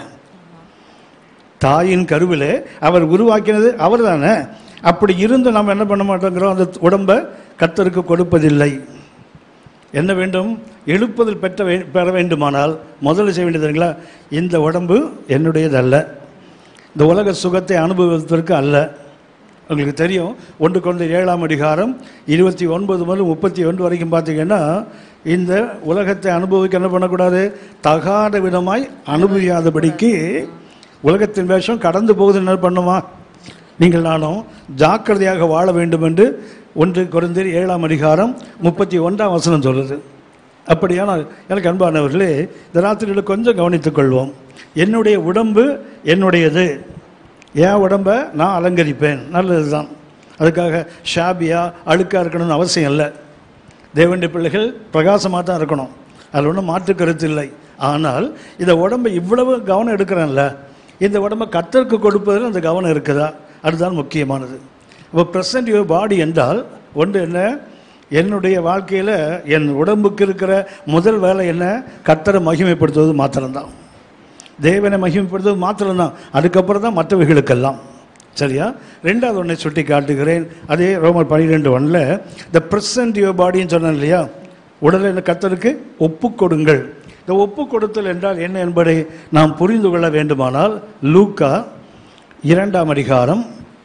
தாயின் கருவிலே அவர் உருவாக்கினது அவர் தானே அப்படி இருந்து நாம் என்ன பண்ண மாட்டோங்கிறோம் அந்த உடம்பை கத்தருக்கு கொடுப்பதில்லை என்ன வேண்டும் எழுப்புதல் பெற்ற வே பெற வேண்டுமானால் முதல்ல செய்ய வேண்டியது தெரியுங்களா இந்த உடம்பு என்னுடையதல்ல இந்த உலக சுகத்தை அனுபவிப்பதற்கு அல்ல உங்களுக்கு தெரியும் ஒன்று கொண்டு ஏழாம் அதிகாரம் இருபத்தி ஒன்பது முதல் முப்பத்தி ஒன்று வரைக்கும் பார்த்தீங்கன்னா இந்த உலகத்தை அனுபவிக்க என்ன பண்ணக்கூடாது தகாத விதமாய் அனுபவியாதபடிக்கு உலகத்தின் வேஷம் கடந்து போகுது என்ன பண்ணுமா நீங்கள் நானும் ஜாக்கிரதையாக வாழ வேண்டும் என்று ஒன்று குறைந்தர் ஏழாம் அதிகாரம் முப்பத்தி ஒன்றாம் வசனம் சொல்லுது அப்படியானால் எனக்கு அன்பானவர்களே இந்த ராத்திரியில் கொஞ்சம் கவனித்துக் கொள்வோம் என்னுடைய உடம்பு என்னுடையது என் உடம்பை நான் அலங்கரிப்பேன் நல்லது தான் அதுக்காக ஷாபியா அழுக்காக இருக்கணும்னு அவசியம் இல்லை தேவனுடைய பிள்ளைகள் பிரகாசமாக தான் இருக்கணும் அதில் ஒன்றும் மாற்று கருத்து இல்லை ஆனால் இந்த உடம்பை இவ்வளவு கவனம் எடுக்கிறேன்ல இந்த உடம்பை கத்தருக்கு கொடுப்பதில் அந்த கவனம் இருக்குதா அதுதான் முக்கியமானது இப்போ ப்ரெசன்ட் யுவர் பாடி என்றால் ஒன்று என்ன என்னுடைய வாழ்க்கையில் என் உடம்புக்கு இருக்கிற முதல் வேலை என்ன கத்தரை மகிமைப்படுத்துவது மாத்திரம்தான் தேவனை மகிமைப்படுத்துவது மாத்திரம்தான் அதுக்கப்புறம் தான் மற்றவைகளுக்கெல்லாம் சரியா ரெண்டாவது ஒன்றை சுட்டி காட்டுகிறேன் அதே ரோமர் பன்னிரெண்டு ஒன்றில் த ப்ரெசன்ட் யுவர் பாடின்னு சொன்னேன் இல்லையா உடலை இந்த கத்தருக்கு ஒப்பு கொடுங்கள் இந்த ஒப்பு கொடுத்தல் என்றால் என்ன என்பதை நாம் புரிந்து கொள்ள வேண்டுமானால் லூக்கா இரண்டாம் அதிகாரம்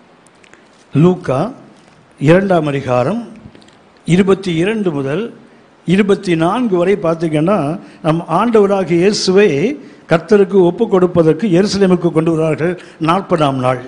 லூக்கா இரண்டாம் அதிகாரம் இருபத்தி இரண்டு முதல் இருபத்தி நான்கு வரை பார்த்தீங்கன்னா நம் ஆண்டவராகிய இயேசுவை கர்த்தருக்கு ஒப்பு கொடுப்பதற்கு எருசலேமுக்கு கொண்டு வருவார்கள் நாற்பதாம் நாள்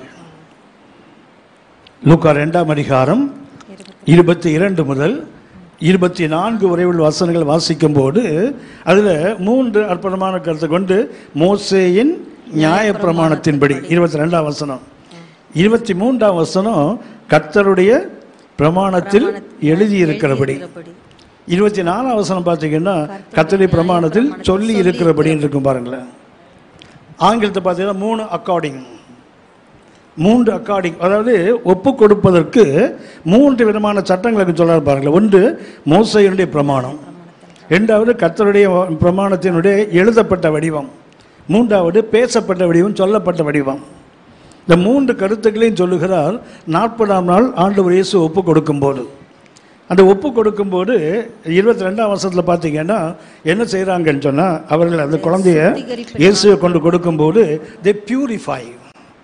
லூக்கா ரெண்டாம் அதிகாரம் இருபத்தி இரண்டு முதல் இருபத்தி நான்கு வரை உள்ள வசனங்கள் வாசிக்கும் போது அதில் மூன்று அற்புதமான கருத்தை கொண்டு மோசேயின் நியாயப்பிரமாணத்தின்படி இருபத்தி ரெண்டாம் வசனம் இருபத்தி மூன்றாம் வசனம் கர்த்தருடைய பிரமாணத்தில் எழுதியிருக்கிறபடி இருபத்தி நாலாம் வசனம் பார்த்தீங்கன்னா கர்த்தருடைய பிரமாணத்தில் சொல்லி இருக்கிறபடின்னு இருக்கும் பாருங்களேன் ஆங்கிலத்தை பார்த்தீங்கன்னா மூணு அக்கார்டிங் மூன்று அக்கார்டிங் அதாவது ஒப்பு கொடுப்பதற்கு மூன்று விதமான சட்டங்களுக்கு சொல்றாரு பாருங்களேன் ஒன்று மோசையினுடைய பிரமாணம் இரண்டாவது கர்த்தருடைய பிரமாணத்தினுடைய எழுதப்பட்ட வடிவம் மூன்றாவது பேசப்பட்ட வடிவம் சொல்லப்பட்ட வடிவம் இந்த மூன்று கருத்துக்களையும் சொல்லுகிறார் நாற்பதாம் நாள் ஆண்டவர் இயேசு ஒப்பு கொடுக்கும்போது அந்த ஒப்பு கொடுக்கும்போது இருபத்தி ரெண்டாம் வருஷத்தில் பார்த்தீங்கன்னா என்ன செய்கிறாங்கன்னு சொன்னால் அவர்கள் அந்த குழந்தைய இயேசுவை கொண்டு கொடுக்கும்போது தே பியூரிஃபை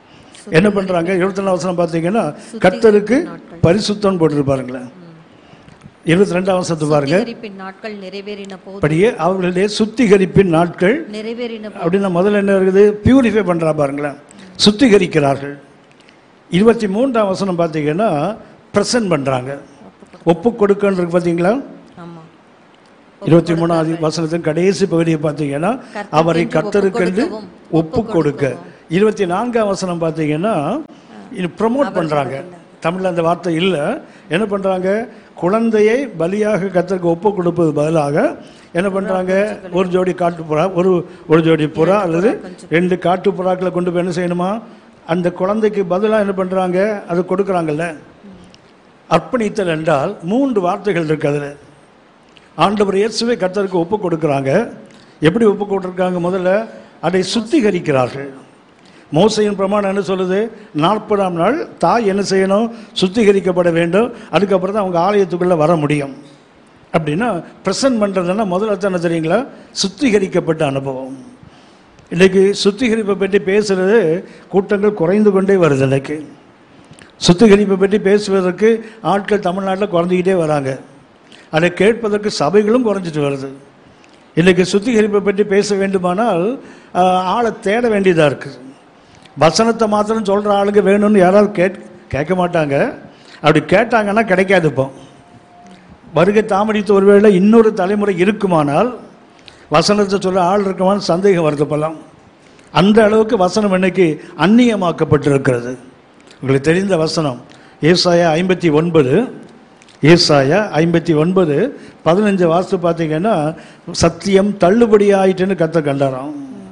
என்ன பண்றாங்க இருபத்தி நாலு வசனம் பார்த்தீங்கன்னா கர்த்தருக்கு பரிசுத்தம் போட்டிருப்பாருங்களேன் இருபத்தி ரெண்டாம் வசனத்தை பாருங்க சுத்திகரிப்பின் நாட்கள் நிறைவேறின போது அப்படியே அவர்களுடைய சுத்திகரிப்பின் நாட்கள் நிறைவேறின போது அப்படின்னா முதல்ல என்ன இருக்குது பியூரிஃபை பண்றா பாருங்களேன் சுத்திகரிக்கிறார்கள் இருபத்தி மூன்றாம் வசனம் பார்த்தீங்கன்னா பிரசன்ட் பண்றாங்க ஒப்பு கொடுக்கன்றது பார்த்தீங்களா ஆமா இருபத்தி மூணாவது வசனத்தின் கடைசி பகுதியை பார்த்தீங்கன்னா அவரை கத்தருக்கென்று ஒப்பு கொடுக்க இருபத்தி நான்காம் வசனம் பார்த்தீங்கன்னா இது ப்ரமோட் பண்றாங்க தமிழ்ல அந்த வார்த்தை இல்லை என்ன பண்றாங்க குழந்தையை பலியாக கத்தருக்கு ஒப்பு கொடுப்பது பதிலாக என்ன பண்றாங்க ஒரு ஜோடி காட்டு புறா ஒரு ஒரு ஜோடி புறா அல்லது ரெண்டு காட்டு புறாக்களை கொண்டு போய் என்ன செய்யணுமா அந்த குழந்தைக்கு பதிலாக என்ன பண்றாங்க அது கொடுக்குறாங்கல்ல அர்ப்பணித்தல் என்றால் மூன்று வார்த்தைகள் இருக்கு அதில் ஆண்டவர் இயேசுவை கர்த்தருக்கு ஒப்பு கொடுக்குறாங்க எப்படி ஒப்பு கொடுத்துருக்காங்க முதல்ல அதை சுத்திகரிக்கிறார்கள் மோசையின் பிரமாணம் என்ன சொல்லுது நாற்பதாம் நாள் தாய் என்ன செய்யணும் சுத்திகரிக்கப்பட வேண்டும் அதுக்கப்புறம் தான் அவங்க ஆலயத்துக்குள்ளே வர முடியும் அப்படின்னா ப்ரெசன்ட் பண்ணுறதுன்னா முதல்ல என்ன தெரியுங்களா சுத்திகரிக்கப்பட்ட அனுபவம் இன்னைக்கு சுத்திகரிப்பை பற்றி பேசுறது கூட்டங்கள் குறைந்து கொண்டே வருது இன்னைக்கு சுத்திகரிப்பை பற்றி பேசுவதற்கு ஆட்கள் தமிழ்நாட்டில் குறைஞ்சிக்கிட்டே வராங்க அதை கேட்பதற்கு சபைகளும் குறைஞ்சிட்டு வருது இன்னைக்கு சுத்திகரிப்பை பற்றி பேச வேண்டுமானால் ஆஹ், ஆளை தேட வேண்டியதாக இருக்குது வசனத்தை மாத்திரம் சொல்கிற ஆளுங்க வேணும்னு யாராவது கேட் கேட்க மாட்டாங்க அப்படி கேட்டாங்கன்னா கிடைக்காது இப்போ வருகை தாமடித்து ஒருவேளை இன்னொரு தலைமுறை இருக்குமானால் வசனத்தை சொல்ல ஆள் இருக்குமான்னு சந்தேகம் வருது இப்பெல்லாம் அந்த அளவுக்கு வசனம் இன்னைக்கு அந்நியமாக்கப்பட்டிருக்கிறது உங்களுக்கு தெரிந்த வசனம் ஏசாயா ஐம்பத்தி ஒன்பது ஏசாயா ஐம்பத்தி ஒன்பது பதினஞ்சு வாஸ்து பார்த்தீங்கன்னா சத்தியம் தள்ளுபடி ஆயிட்டுன்னு கத்த கண்டாராம்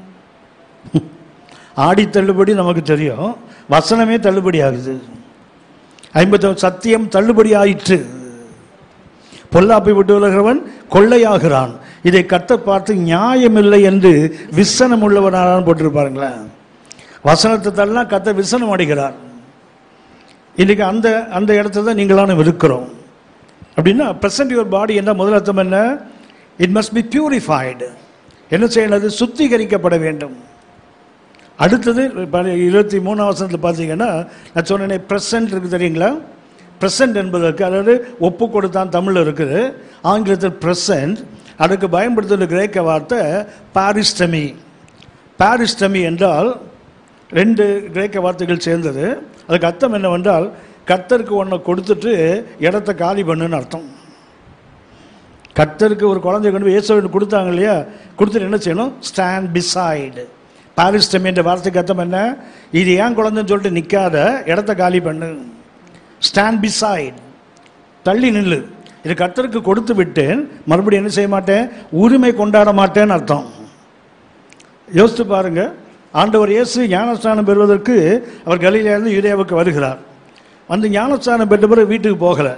ஆடி தள்ளுபடி நமக்கு தெரியும் வசனமே தள்ளுபடி ஆகுது ஐம்பத்தி சத்தியம் தள்ளுபடி ஆயிற்று பொல்லாப்பை விட்டு விலகிறவன் கொள்ளையாகிறான் இதை கத்த பார்த்து நியாயமில்லை என்று விசனம் உள்ளவனாரான்னு போட்டிருப்பாருங்களேன் வசனத்தை தள்ளா கத்த விசனம் அடைகிறார் இன்னைக்கு அந்த அந்த இடத்துல தான் நீங்களான இருக்கிறோம் அப்படின்னா பிரசன்ட் யுவர் பாடி என்ற முதல் அர்த்தம் என்ன இட் மஸ்ட் பி பியூரிஃபைடு என்ன செய்யணும் அது சுத்திகரிக்கப்பட வேண்டும் அடுத்தது ப- இருபத்தி மூணாம் வசனத்தில் பார்த்தீங்கன்னா நான் சொன்னேனே ப்ரெசன்ட் இருக்குது தெரியுங்களா ப்ரெசன்ட் என்பதற்கு அதாவது ஒப்பு கொடுத்தான் தமிழில் இருக்குது ஆங்கிலத்தில் ப்ரெசன்ட் அதுக்கு பயன்படுத்துகிற கிரேக்க வார்த்தை பாரிஸ்டமி பாரிஸ்டமி என்றால் ரெண்டு கிரேக்க வார்த்தைகள் சேர்ந்தது அதுக்கு அர்த்தம் என்னவென்றால் கர்த்தருக்கு ஒன்றை கொடுத்துட்டு இடத்த காலி பண்ணுன்னு அர்த்தம் கர்த்தருக்கு ஒரு குழந்தைய கொண்டு போய் இயேசுவின் கொடுத்தாங்க இல்லையா கொடுத்துட்டு என்ன செய்யணும் ஸ்டாண்ட் பிசைடு பாரிஸ்டம் என்ற வார்த்தைக்கு அர்த்தம் என்ன இது ஏன் குழந்தைன்னு சொல்லிட்டு நிற்காத இடத்த காலி பண்ணு ஸ்டாண்ட் பிசைடு தள்ளி நில்லு இது கர்த்தருக்கு கொடுத்து விட்டேன் மறுபடியும் என்ன செய்ய மாட்டேன் உரிமை கொண்டாட மாட்டேன்னு அர்த்தம் யோசித்து பாருங்க ஆண்டவர் இயேசு ஞானஸ்தானம் பெறுவதற்கு அவர் கலிலேருந்து யூதேவுக்கு வருகிறார் வந்து ஞானஸ்தானம் பெற்ற பிறகு வீட்டுக்கு போகலை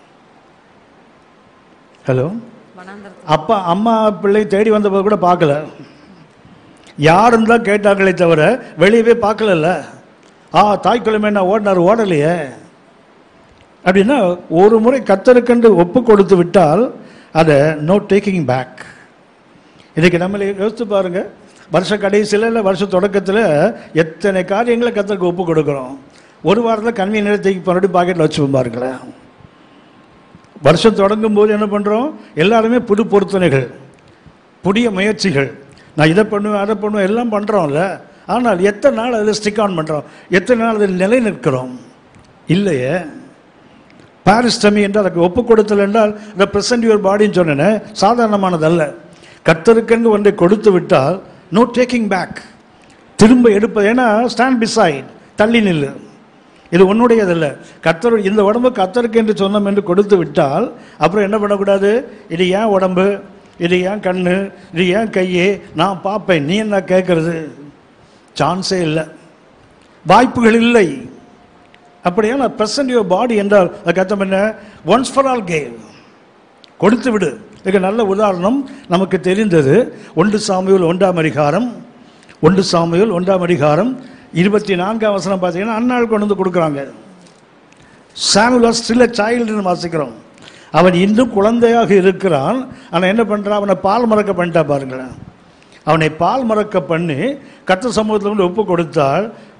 ஹலோ வனாந்தரத்தில் அப்பா அம்மா பிள்ளை தேடி வந்தபோது கூட பார்க்கல யாருன்னு தான் கேட்டாங்களே தவிர வெளியவே பார்க்கலல்ல ஆ தாய்க்கிழமை நான் ஓடினார் ஓடலையே அப்படின்னா ஒரு முறை கத்தருக்கென்று ஒப்பு கொடுத்து விட்டால் அதை நோ டேக்கிங் பேக் இன்னைக்கு நம்மளை யோசித்து பாருங்க வருஷ கடைசியில் இல்லை வருஷ தொடக்கத்தில் எத்தனை காரியங்களை கத்தருக்கு ஒப்பு கொடுக்குறோம் ஒரு வாரத்தில் கன்வீனியர் தூக்கி மறுபடியும் பாக்கெட்டில் வச்சுப்போம் பாருங்களேன் வருஷம் தொடங்கும் போது என்ன பண்ணுறோம் எல்லாருமே புது பொருத்தனைகள் புதிய முயற்சிகள் நான் இதை பண்ணுவேன் அதை பண்ணுவேன் எல்லாம் பண்ணுறோம்ல ஆனால் எத்தனை நாள் அதில் ஸ்டிக் ஆன் பண்ணுறோம் எத்தனை நாள் அதில் நிலை நிற்கிறோம் இல்லையே பாரிஸ்டமி என்று அதுக்கு ஒப்பு கொடுத்தல் என்றால் இந்த பிரசன்ட் யுவர் பாடின்னு சொன்னேன் சாதாரணமானதல்ல கர்த்தருக்கென்று ஒன்றை கொடுத்து விட்டால் நோ டேக்கிங் பேக் திரும்ப எடுப்பது ஏன்னா ஸ்டாண்ட் பிசைட் தள்ளி நில்லு இது உன்னுடையதல்ல கர்த்தர் இந்த உடம்பு கர்த்தருக்கு என்று சொன்னோம் என்று கொடுத்து விட்டால் அப்புறம் என்ன பண்ணக்கூடாது இது ஏன் உடம்பு இது ஏன் கண்ணு இது ஏன் கையே நான் பார்ப்பேன் நீ என்ன கேட்கறது சான்ஸே இல்லை வாய்ப்புகள் இல்லை அப்படியான பிரசன்ட் யுவர் பாடி என்றால் அதுக்கு அர்த்தம் என்ன ஒன்ஸ் ஃபார் ஆல் கேவ் கொடுத்து விடு இதுக்கு நல்ல உதாரணம் நமக்கு தெரிந்தது ஒன்று சாமியூல் ஒன்றாம் அதிகாரம் ஒன்று சாமியூல் ஒன்றாம் அதிகாரம் இருபத்தி நான்காம் வசனம் பார்த்தீங்கன்னா அன்னாள் கொண்டு வந்து கொடுக்குறாங்க சாமுல் வாஸ் ஸ்டில் சைல்டுன்னு வாசிக்கிறோம் அவன் இன்னும் குழந்தையாக இருக்கிறான் ஆனால் என்ன பண்ணுறான் அவனை பால் மறக்க பண்ணிட்டா பாருங்களேன் அவனை பால் மறக்க பண்ணி கத்த சமூகத்தில் கொண்டு ஒப்பு கொடுத்தால்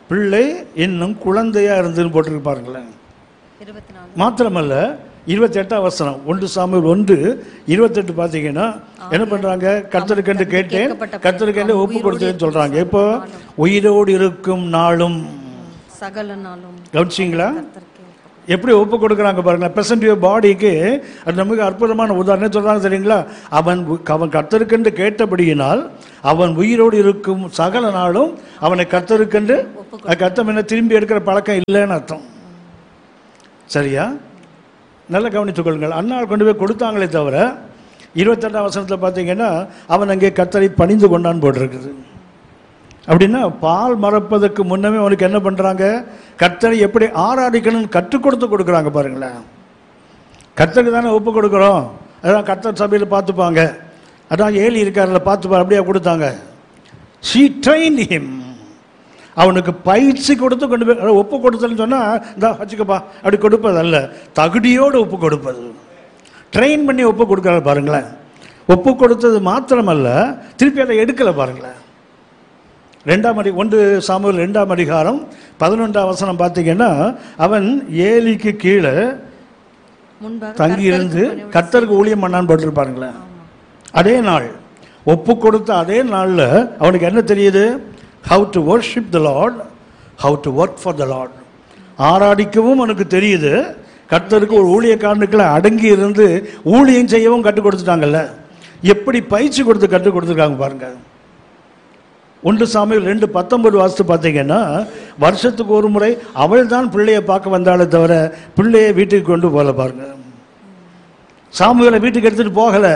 பிள்ளை இன்னும் குழந்தையா இருந்துன்னு போட்டிருக்கு பாருங்களேன் இருபத்தி நாலு மாத்திரமல்ல இருபத்தி எட்டாம் வசனம் ஒன்று சாமியில் ஒன்று இருபத்தெட்டு பார்த்தீங்கன்னா என்ன பண்றாங்க கர்த்தருக்கென்று கேட்டேன் கர்த்தருக்கென்று ஒப்பு கொடுத்தேன்னு சொல்றாங்க இப்போ உயிரோடு இருக்கும் நாளும் சகல நாளும் கவனிச்சிங்களா கர்த்தருக்கே எப்படி ஒப்பு கொடுக்குறாங்க பாருங்களேன் பிரசன்ட் யுவர் பாடிக்கு அது நமக்கு அற்புதமான உதாரணம் சொல்றாங்க தெரியுங்களா அவன் உ- அவன் கர்த்தருக்கென்று கேட்டபடியினால் அவன் உயிரோடு இருக்கும் சகல நாளும் அவனை கர்த்தருக்கென்று அது கர்த்தம் என்ன திரும்பி எடுக்கிற பழக்கம் இல்லைன்னு அர்த்தம் சரியா நல்லா கவனித்துக் கொள்ளுங்கள் அண்ணாள் கொண்டு போய் கொடுத்தாங்களே தவிர இருபத்தெட்டாம் வசனத்தில் பார்த்தீங்கன்னா அவன் அங்கே கர்த்தரை பணிந்து கொண்டான் போட்டிருக்குது அப்படின்னா பால் மறப்பதற்கு முன்னமே அவனுக்கு என்ன பண்றாங்க கர்த்தரை எப்படி ஆராதிக்கணும்னு கற்றுக் கொடுத்து கொடுக்குறாங்க பாருங்களேன் கர்த்தருக்கு தானே ஒப்பு கொடுக்குறோம் அதான் கர்த்தர் சபையில் பார்த்துப்பாங்க அதான் ஏலி இருக்காருல பார்த்துப்பா அப்படியே கொடுத்தாங்க ஷீ ட்ரெயின் ஹிம் அவனுக்கு பயிற்சி கொடுத்து கொண்டு போய் அதாவது ஒப்பு கொடுத்தல்னு சொன்னால் இந்த வச்சுக்கப்பா அப்படி கொடுப்பது அல்ல தகுதியோடு ஒப்பு கொடுப்பது ட்ரெயின் பண்ணி ஒப்பு கொடுக்குறாரு பாருங்களேன் ஒப்பு கொடுத்தது மாத்திரமல்ல திருப்பி அதை எடுக்கலை பாருங்களேன் ரெண்டாம் அடி ஒன்று சாமுவேல் ரெண்டாம் அதிகாரம் பதினொன்றாம் வசனம் பார்த்தீங்கன்னா அவன் ஏலிக்கு கீழே முன்பாக தங்கியிருந்து கர்த்தருக்கு ஊழியம் பண்ணான்னு போட்டிருப்பாருங்களேன் அதே நாள் ஒப்பு கொடுத்த அதே நாளில் அவனுக்கு என்ன தெரியுது how to worship the lord how to work for the lord ஆராதிக்கவும் அவனுக்கு தெரியுது கர்த்தருக்கு ஒரு ஊழியக்காரனுக்குள்ள அடங்கி இருந்து ஊழியம் செய்யவும் கற்றுக் கொடுத்துட்டாங்கல்ல எப்படி பயிற்சி கொடுத்து கற்றுக் கொடுத்துருக்காங்க பாருங்க ஒன்று சாமியில் ரெண்டு பத்தொன்பது வாசித்து பார்த்தீங்கன்னா வருஷத்துக்கு ஒரு முறை அவள் தான் பிள்ளையை பார்க்க வந்தாலே தவிர பிள்ளையை வீட்டுக்கு கொண்டு போகல பாருங்க சாமுவேலை வீட்டுக்கு எடுத்துட்டு போகல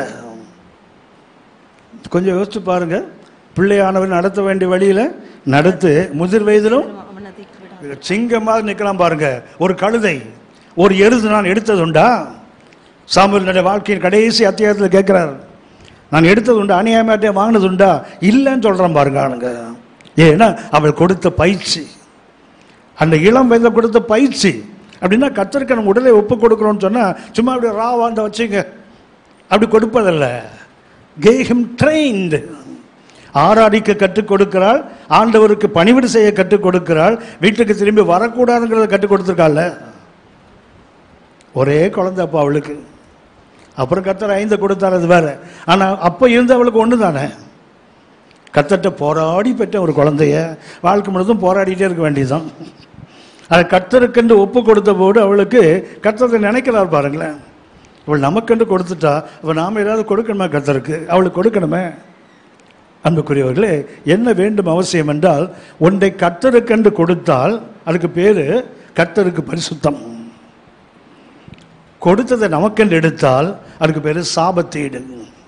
கொஞ்சம் யோசிச்சு பாருங்க பிள்ளையானவன் நடத்த வேண்டிய வழியில நடத்து முதிர் வயதிலும் அவனதிக்கு விட சிங்கமாக நிற்கலாம் பாருங்க ஒரு கழுதை ஒரு எருது நான் எடுத்ததுண்டா சாமுவேலுடைய வாழ்க்கையின் கடைசி அத்தியாயத்தில் கேட்கிறார் நான் எடுத்தது உண்டா அநியாயமாட்டே வாங்கினது உண்டா இல்லைன்னு சொல்றான் பாருங்க ஆளுங்க ஏன்னா அவள் கொடுத்த பயிற்சி அந்த இளம் வயதில் கொடுத்த பயிற்சி அப்படின்னா கத்தருக்கு நம்ம உடலை ஒப்பு கொடுக்குறோம்னு சொன்னா சும்மா அப்படி ரா வாண்ட வச்சுங்க அப்படி கொடுப்பதல்ல கேஹிம் ட்ரெயின்டு ஆராதிக்க கற்றுக் கொடுக்கிறாள் ஆண்டவருக்கு பணிவிடு செய்ய கற்றுக் கொடுக்கிறாள் வீட்டுக்கு திரும்பி வரக்கூடாதுங்கிறத கற்றுக் கொடுத்துருக்காள்ல ஒரே குழந்தை அப்போ அவளுக்கு அப்புறம் கத்தர் ஐந்து கொடுத்தார் அது வேற ஆனா அப்போ இருந்த அவளுக்கு ஒன்று தானே கத்தட்ட போராடி பெற்ற ஒரு குழந்தைய வாழ்க்கை முழுதும் போராடிட்டே இருக்க வேண்டியதுதான் அதை கத்தருக்கென்று ஒப்பு கொடுத்த போது அவளுக்கு கத்தரை நினைக்கிறார் பாருங்களேன் அவள் நமக்கென்று கொடுத்துட்டா அவள் நாம ஏதாவது கொடுக்கணுமா கத்தருக்கு அவளுக்கு கொடுக்கணுமே அன்புக்குரியவர்களே என்ன வேண்டும் அவசியம் என்றால் ஒன்றை கத்தருக்கென்று கொடுத்தால் அதுக்கு பேரு கத்தருக்கு பரிசுத்தம் கொடுத்ததை நமக்கென்று எடுத்தால் அதுக்கு பேரு சாபத்தீடு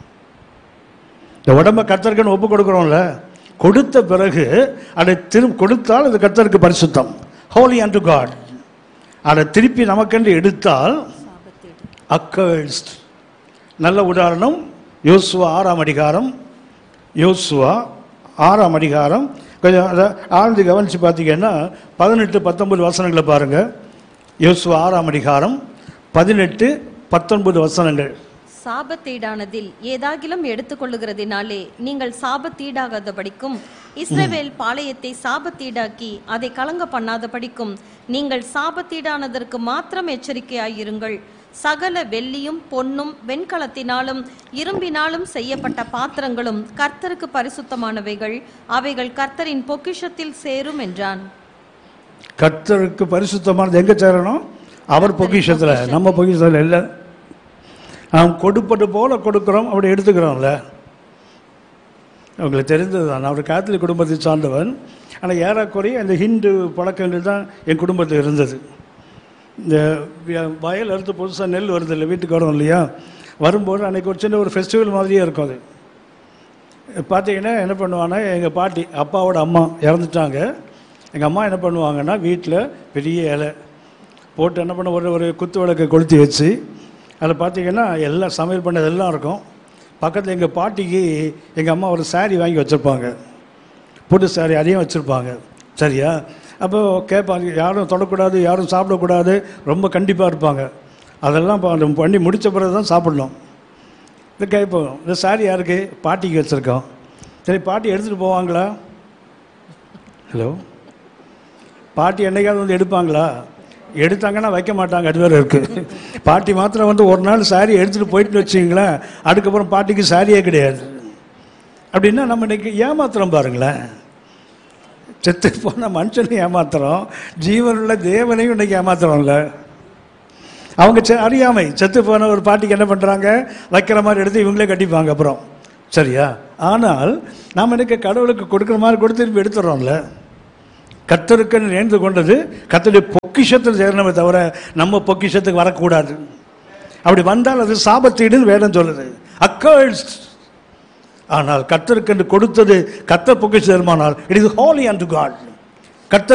இந்த உடம்ப கத்தருக்குன்னு ஒப்பு கொடுக்குறோம்ல கொடுத்த பிறகு அதை திரு கொடுத்தால் அது கத்தருக்கு பரிசுத்தம் ஹோலி அண்ட் காட் அதை திருப்பி நமக்கென்று எடுத்தால் சாபத்தீடு அக்கர்ஸ்ட் நல்ல உதாரணம் யோசுவா ஆறாம் அதிகாரம் யோசுவா ஆறாம் அதிகாரம் கொஞ்சம் அதை ஆழ்ந்து கவனித்து பார்த்தீங்கன்னா பதினெட்டு பத்தொன்பது வசனங்களை பாருங்க யோசுவா ஆறாம் அதிகாரம் பதினெட்டு பத்தொன்பது வசனங்கள் சாபத்தீடானதில் ஏதாகிலும் எடுத்துக்கொள்ளுகிறதினாலே நீங்கள் சாபத்தீடாகாதபடிக்கும் இஸ்ரவேல் பாளையத்தை சாபத்தீடாக்கி அதை கலங்க பண்ணாதபடிக்கும் நீங்கள் சாபத்தீடானதற்கு மாத்திரம் எச்சரிக்கையாயிருங்கள் சகல வெள்ளியும் பொன்னும் வெண்கலத்தினாலும் இரும்பினாலும் செய்யப்பட்ட பாத்திரங்களும் கர்த்தருக்கு பரிசுத்தமானவைகள் அவைகள் கர்த்தரின் பொக்கிஷத்தில் சேரும் என்றான் கர்த்தருக்கு பரிசுத்தமானது எங்கே சேரணும் அவர் பொக்கிஷத்தில் நம்ம பொக்கிஷத்தில் இல்லை நாம் கொடுப்பது போல கொடுக்குறோம் அப்படி எடுத்துக்கிறோம்ல உங்களுக்கு தெரிந்தது தான் நான் ஒரு கேத்தலிக் குடும்பத்தை சார்ந்தவன் ஆனால் ஏறக்குறைய அந்த ஹிந்து பழக்கங்கள் தான் என் குடும்பத்தில் இருந்தது இந்த வய- வயல் அறுத்து புதுசாக நெல் வருது இல்லை வீட்டுக்கு வரும் இல்லையா வரும்போது அன்றைக்கி ஒரு சின்ன ஒரு ஃபெஸ்டிவல் மாதிரியே இருக்கும் அது பார்த்தீங்கன்னா என்ன பண்ணுவாங்கன்னா எங்கள் பாட்டி அப்பாவோட அம்மா இறந்துட்டாங்க எங்கள் அம்மா என்ன பண்ணுவாங்கன்னா வீட்டில் பெரிய இலை போட்டு என்ன பண்ண ஒரு ஒரு குத்து விளக்கை கொளுத்தி வச்சு அதில் பார்த்தீங்கன்னா எல்லாம் சமையல் பண்ணது எல்லாம் இருக்கும் பக்கத்தில் எங்கள் பாட்டிக்கு எங்கள் அம்மா ஒரு saree வாங்கி வச்சுருப்பாங்க புது saree அதையும் வச்சுருப்பாங்க சரியா அப்போ கேட்பாங்க யாரும் தொடக்கூடாது யாரும் சாப்பிடக்கூடாது ரொம்ப கண்டிப்பாக இருப்பாங்க அதெல்லாம் இப்போ அந்த பண்ணி முடித்த பிறகு தான் சாப்பிடணும் இந்த கேட்போம் இந்த சாரி யாருக்கு பாட்டிக்கு வச்சுருக்கோம் சரி பாட்டி எடுத்துகிட்டு போவாங்களா ஹலோ பாட்டி என்னைக்காவது வந்து எடுப்பாங்களா எடுத்தாங்கன்னா வைக்க மாட்டாங்க அது வேற இருக்கு பாட்டி மாத்திரம் வந்து ஒரு நாள் சாரி எடுத்துட்டு போயிட்டு வச்சிங்களேன் அதுக்கப்புறம் பாட்டிக்கு சாரியே கிடையாது அப்படின்னா நம்ம இன்னைக்கு ஏமாத்துறோம் பாருங்களேன் செத்து போன மனுஷனை ஏமாத்துறோம் ஜீவனுள்ள தேவனையும் இன்னைக்கு ஏமாத்துறோம்ல அவங்க செ- அறியாமை செத்து போன ஒரு பாட்டிக்கு என்ன பண்றாங்க வைக்கிற மாதிரி எடுத்து இவங்களே கட்டிப்பாங்க அப்புறம் சரியா ஆனால் நாம் இன்னைக்கு கடவுளுக்கு கொடுக்குற மாதிரி கொடுத்து திருப்பி எடுத்துடுறோம்ல கத்தருக்குன்னு நேர்ந்து கொண்டது கத்தருடைய பொக்கிஷத்தில் சேரணுமே தவிர நம்ம பொக்கிஷத்துக்கு வரக்கூடாது அப்படி வந்தால் அது சாபத்தீடுன்னு வேதம் சொல்லுது அக்கர்ஸ் ஆனால் கத்தருக்கென்று கொடுத்தது கத்தர் பொக்கிஷமானால் it is holy and God கர்த்தர்